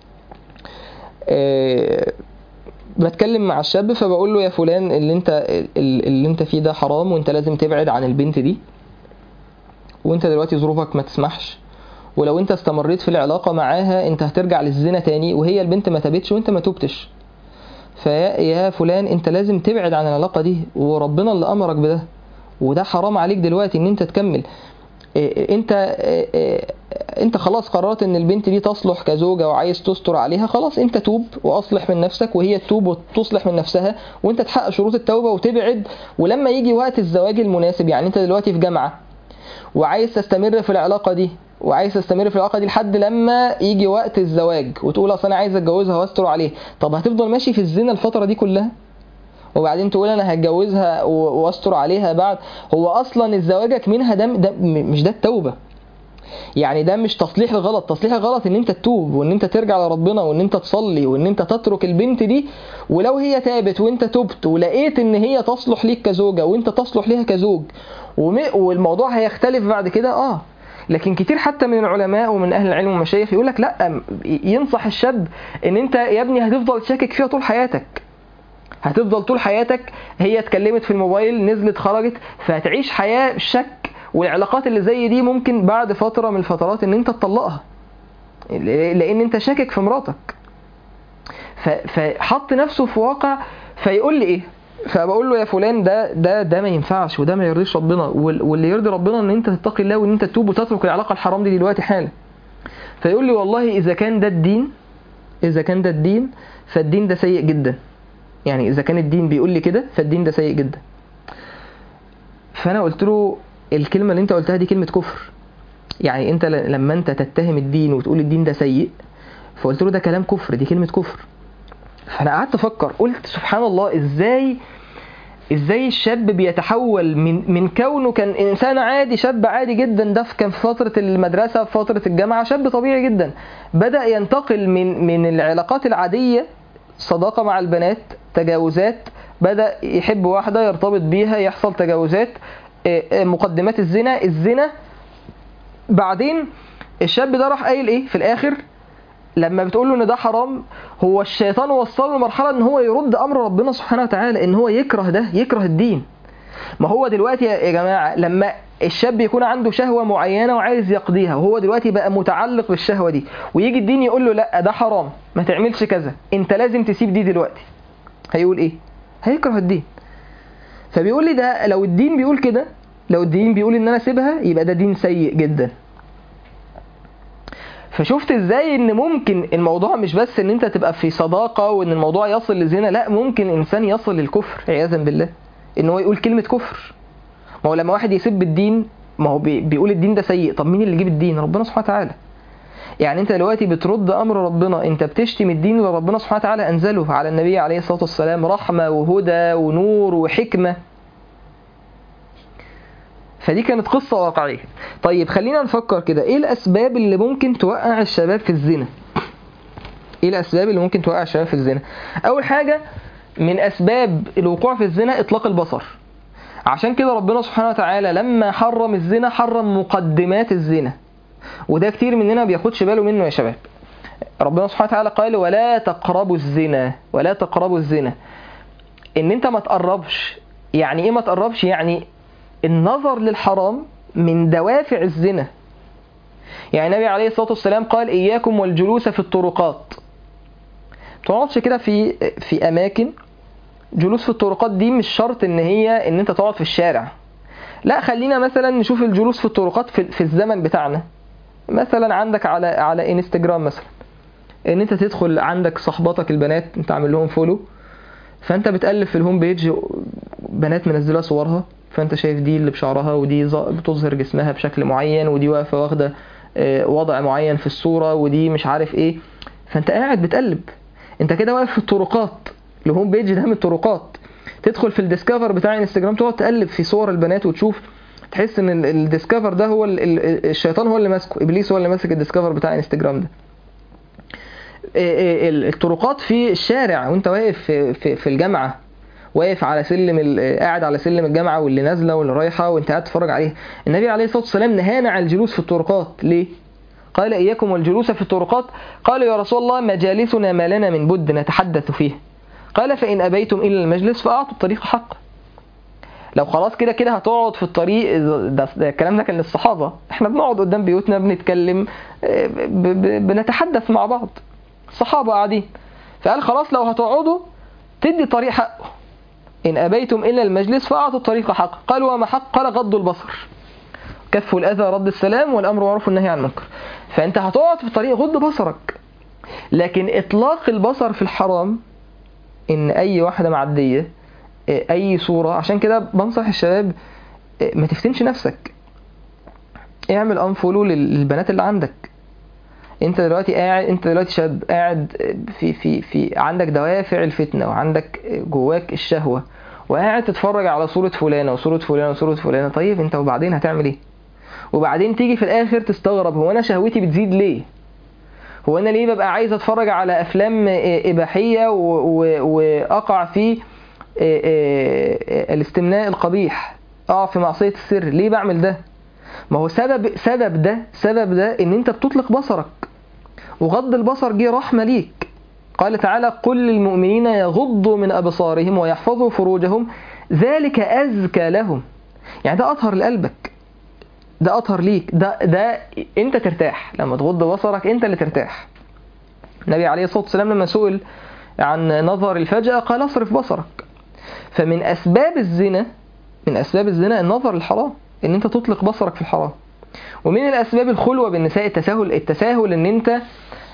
آه، بتكلم مع الشاب فبقول له يا فلان اللي انت اللي انت فيه ده حرام وانت لازم تبعد عن البنت دي وانت دلوقتي ظروفك ما تسمحش ولو انت استمريت في العلاقة معاها انت هترجع للزنا تاني وهي البنت ما تابتش وانت ما تبتش فيا يا فلان انت لازم تبعد عن العلاقة دي وربنا اللي امرك بده وده حرام عليك دلوقتي ان انت تكمل إيه، انت إيه، إيه، انت خلاص قررت ان البنت دي تصلح كزوجة وعايز تستر عليها خلاص انت توب واصلح من نفسك وهي تتوب وتصلح من نفسها وانت تحقق شروط التوبة وتبعد ولما يجي وقت الزواج المناسب يعني انت دلوقتي في جامعة وعايز تستمر في العلاقة دي وعايز تستمر في العلاقة دي لحد لما يجي وقت الزواج وتقول اصل انا عايز اتجوزها واستر عليها طب هتفضل ماشي في الزنا الفترة دي كلها وبعدين تقول انا هتجوزها و- واستر عليها بعد هو اصلا الزواجك منها ده, ده م- مش ده التوبه يعني ده مش تصليح الغلط تصليح الغلط ان انت تتوب وان انت ترجع لربنا وان انت تصلي وان انت تترك البنت دي ولو هي تابت وانت تبت ولقيت ان هي تصلح ليك كزوجة وانت تصلح ليها كزوج وم- والموضوع هيختلف بعد كده اه لكن كتير حتى من العلماء ومن اهل العلم والمشايخ يقول لك لا ينصح الشاب ان انت يا ابني هتفضل تشكك فيها طول حياتك هتفضل طول حياتك هي اتكلمت في الموبايل نزلت خرجت فهتعيش حياة شك والعلاقات اللي زي دي ممكن بعد فترة من الفترات ان انت تطلقها لان انت شاكك في مراتك ف- فحط نفسه في واقع فيقول لي ايه فبقول له يا فلان ده ده ده ما ينفعش وده ما يرضيش ربنا وال- واللي يرضي ربنا ان انت تتقي الله وان انت تتوب وتترك العلاقه الحرام دي دلوقتي حالا فيقول لي والله اذا كان ده الدين اذا كان ده الدين فالدين ده سيء جدا يعني اذا كان الدين بيقول لي كده فالدين ده سيء جدا فانا قلت له الكلمه اللي انت قلتها دي كلمه كفر يعني انت ل- لما انت تتهم الدين وتقول الدين ده سيء فقلت له ده كلام كفر دي كلمه كفر فانا قعدت افكر قلت سبحان الله ازاي ازاي الشاب بيتحول من من كونه كان انسان عادي شاب عادي جدا ده في- كان في فتره المدرسه في فتره الجامعه شاب طبيعي جدا بدا ينتقل من من العلاقات العاديه صداقه مع البنات تجاوزات بدا يحب واحده يرتبط بيها يحصل تجاوزات آه، آه، مقدمات الزنا الزنا بعدين الشاب ده راح قايل ايه في الاخر لما بتقول له ان ده حرام هو الشيطان وصله لمرحله ان هو يرد امر ربنا سبحانه وتعالى ان هو يكره ده يكره الدين ما هو دلوقتي يا يا جماعه لما الشاب يكون عنده شهوه معينه وعايز يقضيها وهو دلوقتي بقى متعلق بالشهوه دي ويجي الدين يقول له لا ده حرام ما تعملش كذا انت لازم تسيب دي دلوقتي هيقول ايه هيكره الدين فبيقول لي ده لو الدين بيقول كده لو الدين بيقول ان انا اسيبها يبقى ده دين سيء جدا فشفت ازاي ان ممكن الموضوع مش بس ان انت تبقى في صداقه وان الموضوع يصل للزنا لا ممكن انسان يصل للكفر عياذا بالله ان هو يقول كلمه كفر ما هو لما واحد يسب الدين ما هو بي- بيقول الدين ده سيء طب مين اللي يجيب الدين ربنا سبحانه وتعالى يعني انت دلوقتي بترد امر ربنا انت بتشتم الدين اللي ربنا سبحانه وتعالى انزله على النبي عليه الصلاه والسلام رحمه وهدى ونور وحكمه فدي كانت قصة واقعية طيب خلينا نفكر كده ايه الاسباب اللي ممكن توقع الشباب في الزنا ايه الاسباب اللي ممكن توقع الشباب في الزنا اول حاجة من اسباب الوقوع في الزنا اطلاق البصر عشان كده ربنا سبحانه وتعالى لما حرم الزنا حرم مقدمات الزنا وده كتير مننا ما بياخدش باله منه يا شباب ربنا سبحانه وتعالى قال ولا تقربوا الزنا ولا تقربوا الزنا ان انت ما تقربش يعني ايه ما تقربش يعني النظر للحرام من دوافع الزنا يعني النبي عليه الصلاة والسلام قال إياكم والجلوس في الطرقات تقعدش كده في في أماكن جلوس في الطرقات دي مش شرط إن هي إن أنت تقعد في الشارع لا خلينا مثلا نشوف الجلوس في الطرقات في, في الزمن بتاعنا مثلا عندك على على انستجرام مثلا ان انت تدخل عندك صحباتك البنات انت عامل لهم فولو فانت بتقلب في الهوم بيج بنات منزله صورها فانت شايف دي اللي بشعرها ودي ظ- بتظهر جسمها بشكل معين ودي واقفه واخده آه، وضع معين في الصوره ودي مش عارف ايه فانت قاعد بتقلب انت كده واقف في الطرقات الهوم بيج ده من الطرقات تدخل في الديسكفر بتاع انستجرام تقعد تقلب في صور البنات وتشوف تحس ان ال- الديسكفر ده هو ال- ال- الشيطان هو اللي ماسكه ابليس هو اللي ماسك الديسكفر بتاع انستجرام ده إيه إيه ال- الطرقات في الشارع وانت واقف في, في, في الجامعه واقف على سلم ال- قاعد على سلم الجامعه واللي نازله واللي رايحه وانت قاعد تتفرج عليها النبي عليه الصلاه والسلام نهانا عن الجلوس في الطرقات ليه قال اياكم والجلوس في الطرقات قالوا يا رسول الله مجالسنا ما لنا من بد نتحدث فيه قال فان ابيتم الا المجلس فاعطوا الطريق حقه لو خلاص كده كده هتقعد في الطريق ده, ده الكلام ده كان للصحابه احنا بنقعد قدام بيوتنا بنتكلم آه، ب- ب- بنتحدث مع بعض الصحابه قاعدين فقال خلاص لو هتقعدوا تدي طريق حقه إن أبيتم إلا المجلس فأعطوا الطريق حقه قال وما حق قال غض البصر كف الأذى رد السلام والأمر معروف والنهي عن المنكر فأنت هتقعد في الطريق غض بصرك لكن إطلاق البصر في الحرام إن أي واحدة معدية أي صورة عشان كده بنصح الشباب ما تفتنش نفسك اعمل انفولو للبنات اللي عندك انت دلوقتي قاعد انت دلوقتي شاب قاعد في في في عندك دوافع الفتنه وعندك جواك الشهوه وقاعد تتفرج على صوره فلانه وصوره فلانه وصوره فلانه طيب انت وبعدين هتعمل ايه وبعدين تيجي في الاخر تستغرب هو انا شهوتي بتزيد ليه هو انا ليه ببقى عايز اتفرج على افلام آه، اباحيه و- و- واقع في آه، آه، الاستمناء القبيح اقع في معصيه السر ليه بعمل ده ما هو سبب سبب ده سبب ده ان انت بتطلق بصرك وغض البصر جه رحمه ليك قال تعالى قل للمؤمنين يغضوا من ابصارهم ويحفظوا فروجهم ذلك ازكى لهم يعني ده اطهر لقلبك ده اطهر ليك ده ده انت ترتاح لما تغض بصرك انت اللي ترتاح النبي عليه الصلاه والسلام لما سئل عن نظر الفجأة قال اصرف بصرك فمن اسباب الزنا من اسباب الزنا النظر الحرام ان انت تطلق بصرك في الحرام ومن الاسباب الخلوه بالنساء التساهل التساهل ان انت آه،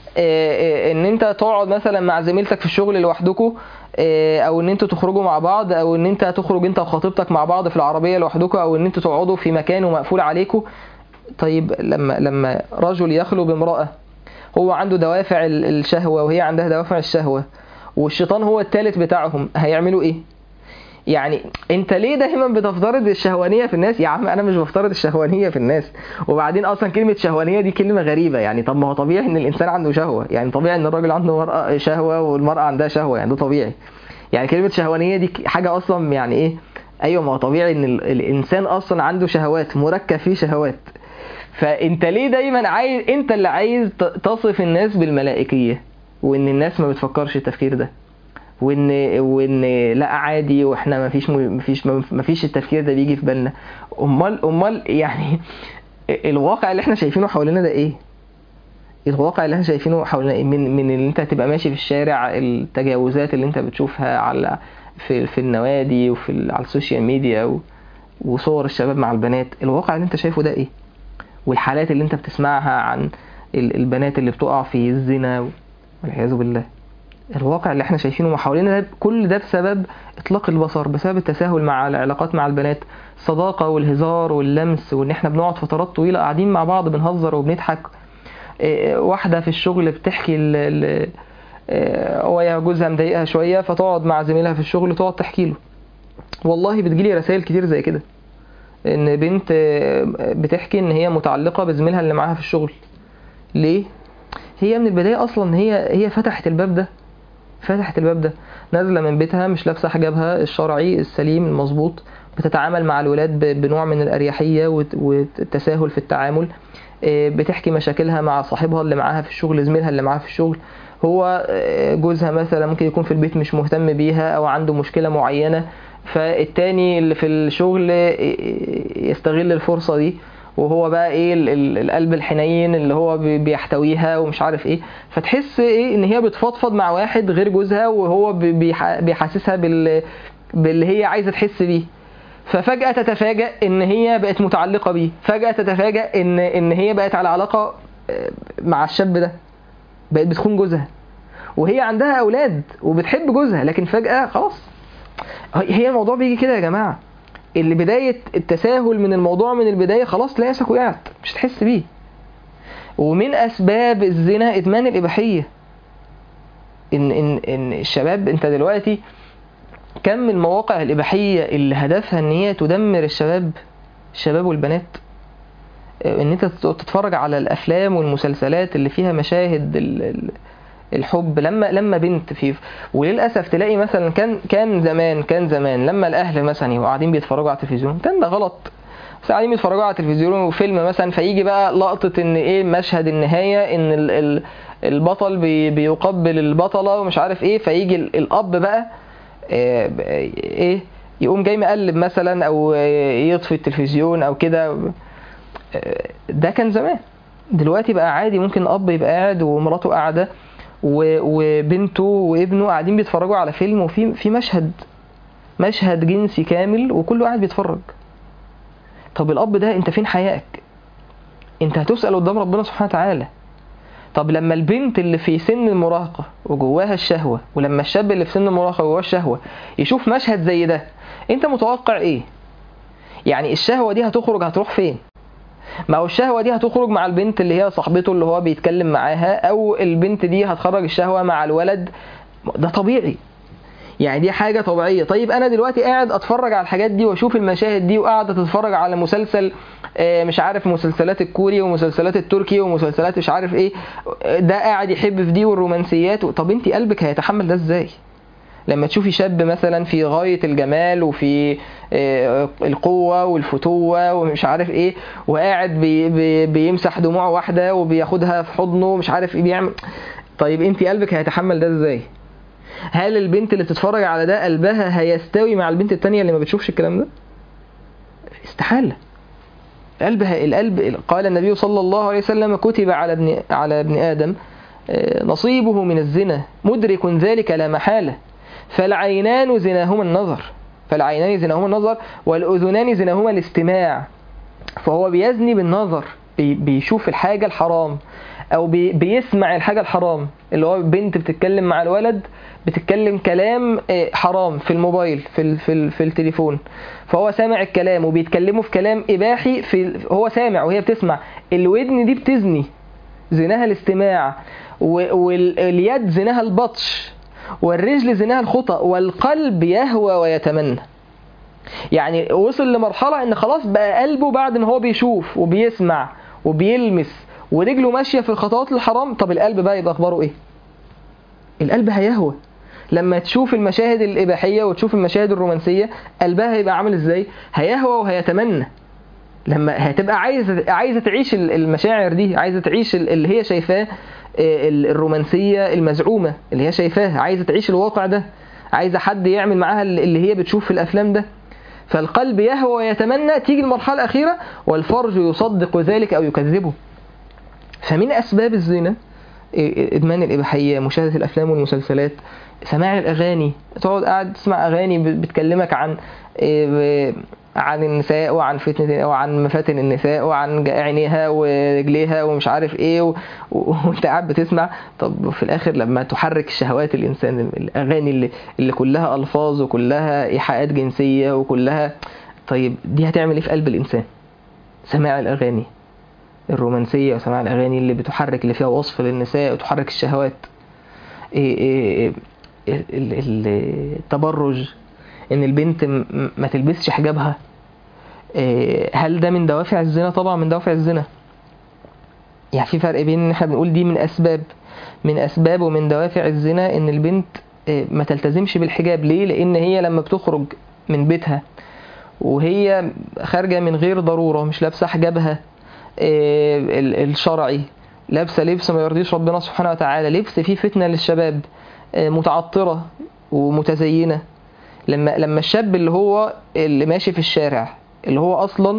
آه، ان انت تقعد مثلا مع زميلتك في الشغل لوحدكوا آه، او ان انتوا تخرجوا مع بعض او ان انت تخرج انت وخطيبتك مع بعض في العربيه لوحدكوا او ان انتوا تقعدوا في مكان ومقفول عليكوا طيب لما لما رجل يخلو بامراه هو عنده دوافع ال- الشهوه وهي عندها دوافع الشهوه والشيطان هو الثالث بتاعهم هيعملوا ايه يعني انت ليه دايما بتفترض الشهوانيه في الناس يا عم انا مش بفترض الشهوانيه في الناس وبعدين اصلا كلمه شهوانيه دي كلمه غريبه يعني طب ما هو طبيعي ان الانسان عنده شهوه يعني طبيعي ان الراجل عنده مرأة شهوه والمراه عندها شهوه يعني ده طبيعي يعني كلمه شهوانيه دي حاجه اصلا يعني ايه ايوه ما هو طبيعي ان ال- الانسان اصلا عنده شهوات مركب فيه شهوات فانت ليه دايما عايز انت اللي عايز ت- تصف الناس بالملائكيه وان الناس ما بتفكرش التفكير ده وان وان لا عادي واحنا ما فيش ما فيش ما فيش التفكير ده بيجي في بالنا امال امال يعني الواقع اللي احنا شايفينه حوالينا ده ايه الواقع اللي احنا شايفينه حوالينا إيه؟ من من اللي انت تبقى ماشي في الشارع التجاوزات اللي انت بتشوفها على في في النوادي وفي ال- على السوشيال ميديا و- وصور الشباب مع البنات الواقع اللي انت شايفه ده ايه والحالات اللي انت بتسمعها عن ال- البنات اللي بتقع في الزنا والعياذ بالله الواقع اللي احنا شايفينه حوالينا ده كل ده بسبب اطلاق البصر بسبب التساهل مع العلاقات مع البنات الصداقة والهزار واللمس وان احنا بنقعد فترات طويلة قاعدين مع بعض بنهزر وبنضحك اه، واحدة في الشغل بتحكي ال- ال- اه، هو يا جوزها مضايقها شوية فتقعد مع زميلها في الشغل تقعد تحكي له والله بتجيلي رسائل كتير زي كده ان بنت اه، بتحكي ان هي متعلقة بزميلها اللي معاها في الشغل ليه هي من البداية اصلا هي هي فتحت الباب ده فتحت الباب ده نازله من بيتها مش لابسه حجابها الشرعي السليم المظبوط بتتعامل مع الولاد ب- بنوع من الاريحيه والت- والتساهل في التعامل آه، بتحكي مشاكلها مع صاحبها اللي معاها في الشغل زميلها اللي معاها في الشغل هو آه، جوزها مثلا ممكن يكون في البيت مش مهتم بيها او عنده مشكله معينه فالتاني اللي في الشغل آه، يستغل الفرصه دي وهو بقى ايه ال- ال- القلب الحنين اللي هو بي- بيحتويها ومش عارف ايه فتحس ايه ان هي بتفضفض مع واحد غير جوزها وهو بي- بيح- بيحسسها بال باللي هي عايزه تحس بيه ففجأة تتفاجأ ان هي بقت متعلقة بيه فجأة تتفاجأ ان ان هي بقت على علاقة آه، مع الشاب ده بقت بتخون جوزها وهي عندها اولاد وبتحب جوزها لكن فجأة خلاص هي الموضوع بيجي كده يا جماعة اللي بداية التساهل من الموضوع من البداية خلاص تلاقي نفسك وقعت مش هتحس بيه ومن اسباب الزنا ادمان الاباحيه ان ان ان الشباب انت دلوقتي كم من المواقع الاباحيه اللي هدفها ان هي تدمر الشباب الشباب والبنات ان انت تتفرج على الافلام والمسلسلات اللي فيها مشاهد ال- ال- الحب لما لما بنت في وللاسف تلاقي مثلا كان كان زمان كان زمان لما الاهل مثلا يبقوا قاعدين بيتفرجوا على التلفزيون كان ده غلط بس قاعدين بيتفرجوا على التلفزيون وفيلم مثلا فيجي بقى لقطة ان ايه مشهد النهاية ان ال ال البطل بي بيقبل البطلة ومش عارف ايه فيجي ال- الاب بقى آه، ب- ايه يقوم جاي مقلب مثلا او آه، يطفي التلفزيون او كده آه، ده كان زمان دلوقتي بقى عادي ممكن اب يبقى قاعد ومراته قاعده و- وبنته وابنه قاعدين بيتفرجوا على فيلم وفي في مشهد مشهد جنسي كامل وكله قاعد بيتفرج طب الاب ده انت فين حيائك انت هتسأل قدام ربنا سبحانه وتعالى طب لما البنت اللي في سن المراهقة وجواها الشهوة ولما الشاب اللي في سن المراهقة وجواه الشهوة يشوف مشهد زي ده انت متوقع ايه يعني الشهوة دي هتخرج هتروح فين ما هو الشهوة دي هتخرج مع البنت اللي هي صاحبته اللي هو بيتكلم معاها او البنت دي هتخرج الشهوة مع الولد ده طبيعي يعني دي حاجة طبيعية طيب أنا دلوقتي قاعد أتفرج على الحاجات دي وأشوف المشاهد دي وقاعدة تتفرج على مسلسل آه، مش عارف مسلسلات الكوري ومسلسلات التركي ومسلسلات مش عارف إيه ده قاعد يحب في دي والرومانسيات طب أنت قلبك هيتحمل ده إزاي؟ لما تشوفي شاب مثلا في غاية الجمال وفي آه، القوة والفتوة ومش عارف ايه وقاعد بي بي بيمسح دموع واحدة وبياخدها في حضنه ومش عارف ايه بيعمل طيب انت قلبك هيتحمل ده ازاي؟ هل البنت اللي بتتفرج على ده قلبها هيستوي مع البنت التانية اللي ما بتشوفش الكلام ده؟ استحالة قلبها القلب قال النبي صلى الله عليه وسلم كتب على ابن على ابن آدم آه، نصيبه من الزنا مدرك ذلك لا محالة فالعينان زناهما النظر فالعينان زناهما النظر والأذنان زناهما الاستماع فهو بيزني بالنظر بي- بيشوف الحاجة الحرام أو بي- بيسمع الحاجة الحرام اللي هو بنت بتتكلم مع الولد بتتكلم كلام آه، حرام في الموبايل في ال- في ال- في التليفون فهو سامع الكلام وبيتكلموا في كلام إباحي في هو سامع وهي بتسمع الودن دي بتزني زناها الاستماع و- واليد زناها البطش والرجل زناها الخطأ والقلب يهوى ويتمنى يعني وصل لمرحلة ان خلاص بقى قلبه بعد ما هو بيشوف وبيسمع وبيلمس ورجله ماشية في الخطوات الحرام طب القلب بقى يبقى اخباره ايه القلب هيهوى لما تشوف المشاهد الإباحية وتشوف المشاهد الرومانسية قلبها هيبقى عامل ازاي هيهوى وهيتمنى لما هتبقى عايزة عايزة تعيش ال- المشاعر دي عايزة تعيش ال- اللي هي شايفاه آه، ال- الرومانسية المزعومة اللي هي شايفاها عايزة تعيش الواقع ده عايزة حد يعمل معاها ال- اللي هي بتشوف في الأفلام ده فالقلب يهوى ويتمنى تيجي المرحلة الأخيرة والفرج يصدق ذلك أو يكذبه فمن أسباب الزنا إيه، إدمان الإباحية مشاهدة الأفلام والمسلسلات سماع الأغاني تقعد قاعد تسمع أغاني ب- بتكلمك عن إيه، ب- عن النساء وعن فتنة وعن مفاتن النساء وعن عينيها ورجليها ومش عارف ايه و... و... وانت قاعد بتسمع طب في الاخر لما تحرك شهوات الانسان الاغاني اللي اللي كلها الفاظ وكلها ايحاءات جنسيه وكلها طيب دي هتعمل ايه في قلب الانسان سماع الاغاني الرومانسيه وسماع الاغاني اللي بتحرك اللي فيها وصف للنساء وتحرك الشهوات إيه إيه إيه ال- ال- التبرج ان البنت م- م- ما تلبسش حجابها إيه، هل ده من دوافع الزنا طبعا من دوافع الزنا يعني في فرق بين ان احنا بنقول دي من اسباب من اسباب ومن دوافع الزنا ان البنت إيه، ما تلتزمش بالحجاب ليه لان هي لما بتخرج من بيتها وهي خارجه من غير ضروره مش لابسه حجابها إيه، ال- الشرعي لابسه لبس ما يرضيش ربنا سبحانه وتعالى لبس فيه فتنه للشباب إيه، متعطره ومتزينه لما لما الشاب اللي هو اللي ماشي في الشارع اللي هو اصلا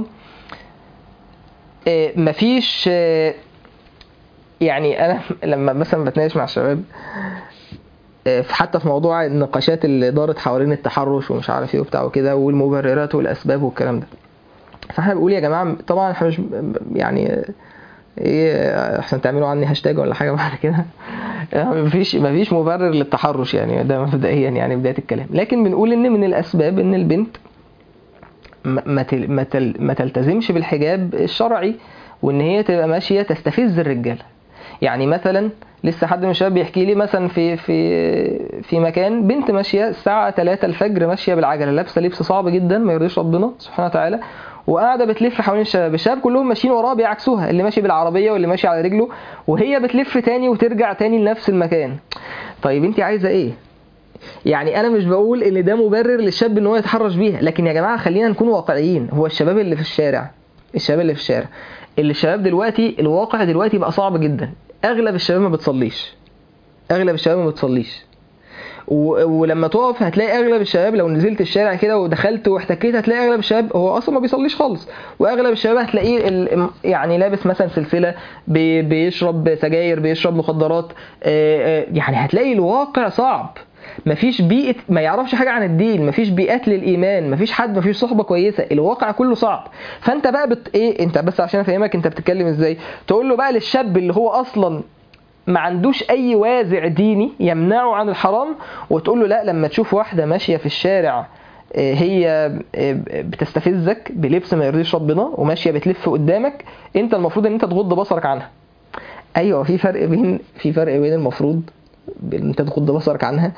آه، مفيش آه، يعني انا لما مثلا بتناقش مع الشباب آه، في- حتى في موضوع النقاشات اللي دارت حوالين التحرش ومش عارف ايه وبتاع وكده والمبررات والاسباب والكلام ده فاحنا بنقول يا جماعه طبعا احنا مش يعني آه، ايه احسن تعملوا عني هاشتاج ولا حاجه بعد كده يعني مفيش مفيش مبرر للتحرش يعني ده مبدئيا يعني بدايه الكلام لكن بنقول ان من الاسباب ان البنت ما ما تل- ما تل- ما تلتزمش بالحجاب الشرعي وان هي تبقى ماشيه تستفز الرجاله يعني مثلا لسه حد من الشباب بيحكي لي مثلا في في في مكان بنت ماشيه الساعه 3 الفجر ماشيه بالعجله لابسه لبس صعب جدا ما يرضيش ربنا سبحانه وتعالى وقاعده بتلف حوالين الشباب الشباب كلهم ماشيين وراها بيعكسوها اللي ماشي بالعربيه واللي ماشي على رجله وهي بتلف تاني وترجع تاني لنفس المكان طيب انت عايزه ايه يعني انا مش بقول ان ده مبرر للشاب ان هو يتحرش بيها لكن يا جماعه خلينا نكون واقعيين هو الشباب اللي في الشارع الشباب اللي في الشارع اللي الشباب دلوقتي الواقع دلوقتي بقى صعب جدا اغلب الشباب ما بتصليش اغلب الشباب ما بتصليش و... ولما تقف هتلاقي اغلب الشباب لو نزلت الشارع كده ودخلت واحتكيت هتلاقي اغلب الشباب هو اصلا ما بيصليش خالص واغلب الشباب هتلاقيه ال... يعني لابس مثلا سلسله بي... بيشرب سجاير بيشرب مخدرات آه، آه، يعني هتلاقي الواقع صعب مفيش بيئة ما يعرفش حاجة عن الدين مفيش بيئات للإيمان مفيش حد مفيش صحبة كويسة الواقع كله صعب فأنت بقى بت... إيه أنت بس عشان أفهمك أنت بتتكلم إزاي تقول له بقى للشاب اللي هو أصلا ما عندوش اي وازع ديني يمنعه عن الحرام وتقول له لا لما تشوف واحده ماشيه في الشارع آه، هي آه، بتستفزك بلبس ما يرضيش ربنا وماشيه بتلف قدامك انت المفروض ان انت تغض بصرك عنها ايوه في فرق بين في فرق بين المفروض بين انت تغض بصرك عنها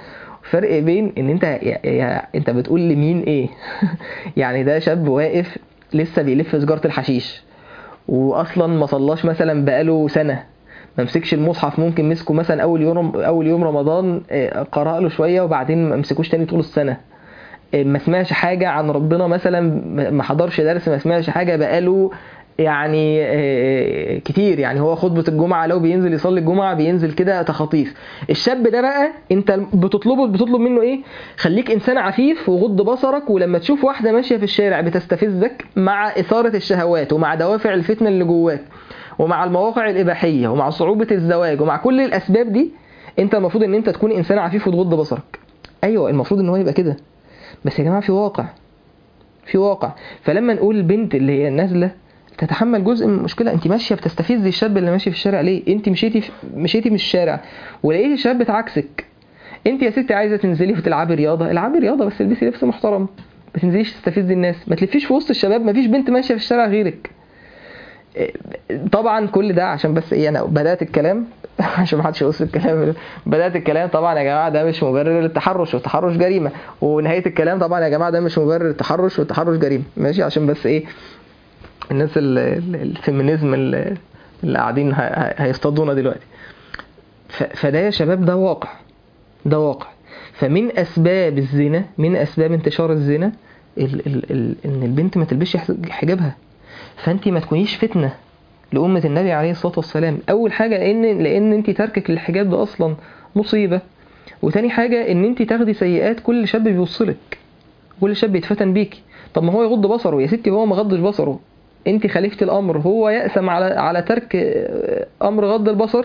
فرق بين ان انت يا يا انت بتقول لمين ايه يعني ده شاب واقف لسه بيلف سجارة الحشيش واصلا ما صلاش مثلا بقاله سنة ما مسكش المصحف ممكن مسكه مثلا اول يوم اول يوم رمضان آه، قرأ له شوية وبعدين ما مسكوش تاني طول السنة آه، ما سمعش حاجة عن ربنا مثلا ما- ما حضرش درس ما سمعش حاجة بقاله يعني آه، كتير يعني هو خطبة الجمعة لو بينزل يصلي الجمعة بينزل كده تخاطيف الشاب ده بقى انت بتطلبه بتطلب منه ايه خليك انسان عفيف وغض بصرك ولما تشوف واحدة ماشية في الشارع بتستفزك مع إثارة الشهوات ومع دوافع الفتنة اللي جواك ومع المواقع الإباحية ومع صعوبة الزواج ومع كل الأسباب دي انت المفروض ان انت تكون انسان عفيف وتغض بصرك ايوه المفروض ان هو يبقى كده بس يا جماعة في واقع في واقع فلما نقول البنت اللي هي نازله تتحمل جزء من المشكله انت ماشيه بتستفزي الشاب اللي ماشي في الشارع ليه انت مشيتي في مشيتي من الشارع ولقيتي الشاب بتعكسك انت يا ستي عايزه تنزلي وتلعبي رياضه العبي رياضه بس البسي لبس محترم ما تنزليش تستفزي الناس ما تلفيش في وسط الشباب ما فيش بنت ماشيه في الشارع غيرك إيه، طبعا كل ده عشان بس ايه انا بدات الكلام عشان ما حدش يقص الكلام بدات الكلام طبعا يا جماعه ده مش مبرر للتحرش والتحرش جريمه ونهايه الكلام طبعا يا جماعه ده مش مبرر للتحرش والتحرش جريمه ماشي عشان بس ايه الناس ال- ال- الفيمينيزم اللي اللي قاعدين ه- ه- هيصطادونا دلوقتي ف- فده يا شباب ده واقع ده واقع فمن اسباب الزنا من اسباب انتشار الزنا ال ال ال ان البنت ما تلبسش حس- حجابها فانت ما تكونيش فتنه لأمة النبي عليه الصلاة والسلام أول حاجة لأن لأن أنت تركك للحجاب ده أصلا مصيبة وتاني حاجة إن أنت تاخدي سيئات كل شاب بيوصلك كل شاب يتفتن بيكي طب ما هو يغض بصره يا ستي هو ما غضش بصره انت خالفتي الامر هو يأسم على على ترك آه، امر غض البصر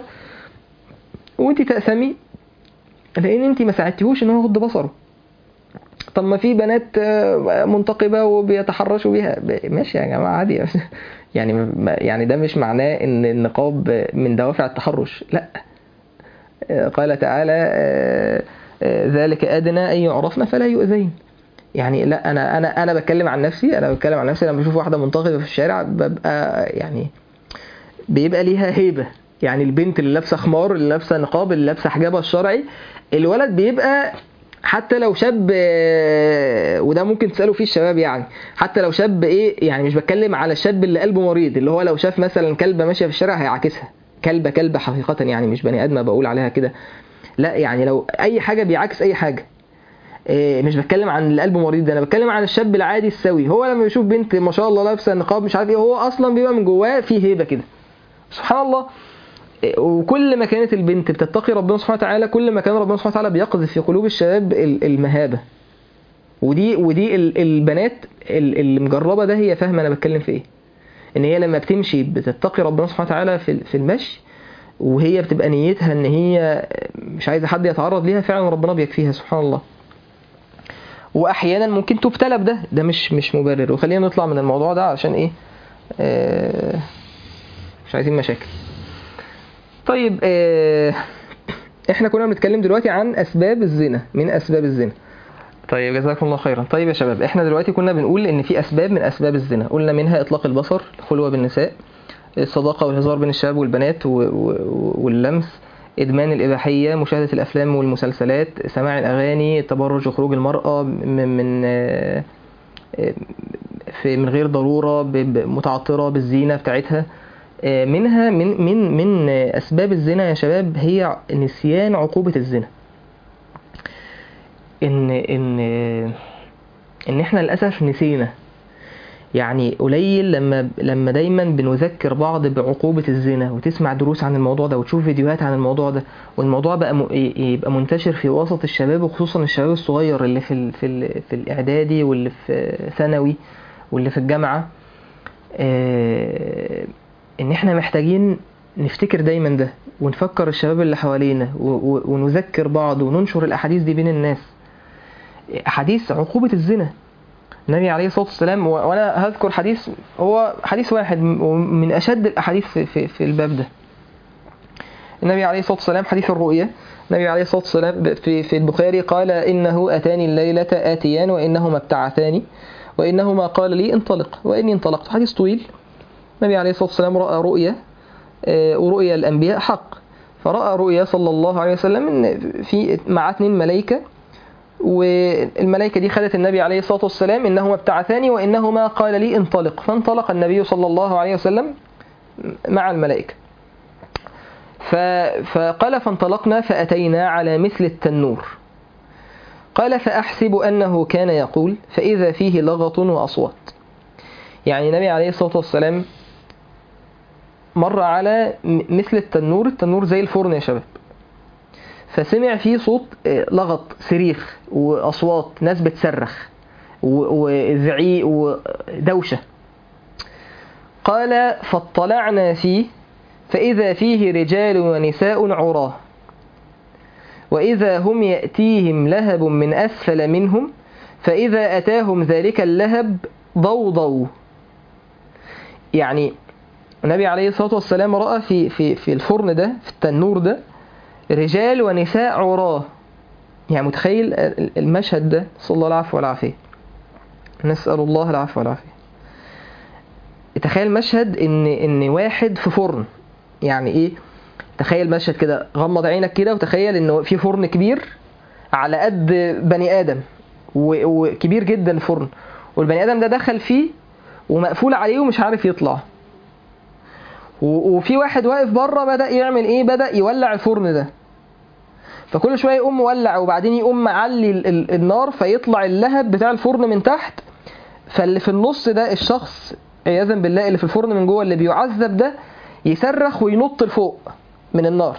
وانت تأسمي لان انت ما ساعدتيهوش ان هو يغض بصره طب ما في بنات آه، منتقبه وبيتحرشوا بيها ب- ماشي يا جماعه عادي يعني ما- يعني ده مش معناه ان النقاب من دوافع التحرش لا آه، قال تعالى آه، آه، ذلك ادنى ان يعرفن فلا يؤذين يعني لا انا انا انا بتكلم عن نفسي انا بتكلم عن نفسي لما بشوف واحده منتقبه في الشارع ببقى يعني بيبقى ليها هيبه يعني البنت اللي لابسه خمار اللي لابسه نقاب اللي لابسه حجابها الشرعي الولد بيبقى حتى لو شاب آه، وده ممكن تسالوا فيه الشباب يعني حتى لو شاب ايه يعني مش بتكلم على الشاب اللي قلبه مريض اللي هو لو شاف مثلا كلبه ماشيه في الشارع هيعاكسها كلبه كلبه حقيقه يعني مش بني ادم بقول عليها كده لا يعني لو اي حاجه بيعاكس اي حاجه إيه، مش بتكلم عن اللي قلبه مريض ده انا بتكلم عن الشاب العادي السوي هو لما يشوف بنت ما شاء الله لابسه نقاب مش عارف ايه هو اصلا بيبقى من جواه فيه هيبه كده سبحان الله إيه، وكل ما كانت البنت بتتقي ربنا سبحانه وتعالى كل ما كان ربنا سبحانه وتعالى بيقذف في قلوب الشباب ال- المهابه ودي ودي ال- البنات ال- اللي مجربه ده هي فاهمه انا بتكلم في ايه ان هي لما بتمشي بتتقي ربنا سبحانه وتعالى في في المشي وهي بتبقى نيتها ان هي مش عايزه حد يتعرض ليها فعلا ربنا بيكفيها سبحان الله واحيانا ممكن تبتلى بده ده مش مش مبرر وخلينا نطلع من الموضوع ده عشان ايه آه مش عايزين مشاكل طيب آه احنا كنا بنتكلم دلوقتي عن اسباب الزنا من اسباب الزنا طيب جزاكم الله خيرا طيب يا شباب احنا دلوقتي كنا بنقول ان في اسباب من اسباب الزنا قلنا منها اطلاق البصر الخلوه بالنساء الصداقه والهزار بين الشباب والبنات و- و- واللمس ادمان الاباحيه مشاهده الافلام والمسلسلات سماع الاغاني التبرج وخروج المراه من من آه، آه، في من غير ضروره ب- ب- متعطره بالزينه بتاعتها آه، منها من من من آه، اسباب الزنا يا شباب هي نسيان عقوبه الزنا ان ان ان احنا للاسف نسينا يعني قليل لما لما دايما بنذكر بعض بعقوبة الزنا وتسمع دروس عن الموضوع ده وتشوف فيديوهات عن الموضوع ده والموضوع بقى م... يبقى منتشر في وسط الشباب وخصوصا الشباب الصغير اللي في ال... في ال... في الاعدادي واللي في ثانوي واللي في الجامعة آه... ان احنا محتاجين نفتكر دايما ده ونفكر الشباب اللي حوالينا و... و... ونذكر بعض وننشر الاحاديث دي بين الناس حديث عقوبة الزنا النبي عليه الصلاة والسلام و- وأنا هذكر حديث هو حديث واحد م- من أشد الأحاديث في, في, في الباب ده النبي عليه الصلاة والسلام حديث الرؤيا النبي عليه الصلاة والسلام في, في البخاري قال إنه أتاني الليلة آتيان وإنهما ابتعثاني وإنهما قال لي انطلق وإني انطلقت حديث طويل النبي عليه الصلاة والسلام رأى رؤيا آه، ورؤيا الأنبياء حق فرأى رؤيا صلى الله عليه وسلم إن في مع اتنين ملائكة والملائكة دي خدت النبي عليه الصلاة والسلام إنهما ابتعثاني وإنهما قال لي انطلق فانطلق النبي صلى الله عليه وسلم مع الملائكة ف- فقال فانطلقنا فأتينا على مثل التنور قال فأحسب أنه كان يقول فإذا فيه لغط وأصوات يعني النبي عليه الصلاة والسلام مر على م- مثل التنور التنور زي الفرن يا شباب فسمع فيه صوت آه، لغط صريخ وأصوات ناس بتصرخ و- وزعيق ودوشة قال فاطلعنا فيه فإذا فيه رجال ونساء عراه وإذا هم يأتيهم لهب من أسفل منهم فإذا أتاهم ذلك اللهب ضوضوا يعني النبي عليه الصلاة والسلام رأى في في في الفرن ده في التنور ده رجال ونساء عراه يعني متخيل المشهد ده صلى الله العفو والعافية نسأل الله العفو والعافية تخيل مشهد ان ان واحد في فرن يعني ايه تخيل مشهد كده غمض عينك كده وتخيل انه في فرن كبير على قد بني ادم و- وكبير جدا الفرن والبني ادم ده دخل فيه ومقفول عليه ومش عارف يطلع و- وفي واحد واقف بره بدأ يعمل ايه بدأ يولع الفرن ده فكل شويه يقوم مولع وبعدين يقوم معلي ال- ال- النار فيطلع اللهب بتاع الفرن من تحت فاللي في النص ده الشخص عياذا بالله اللي في الفرن من جوه اللي بيعذب ده يصرخ وينط لفوق من النار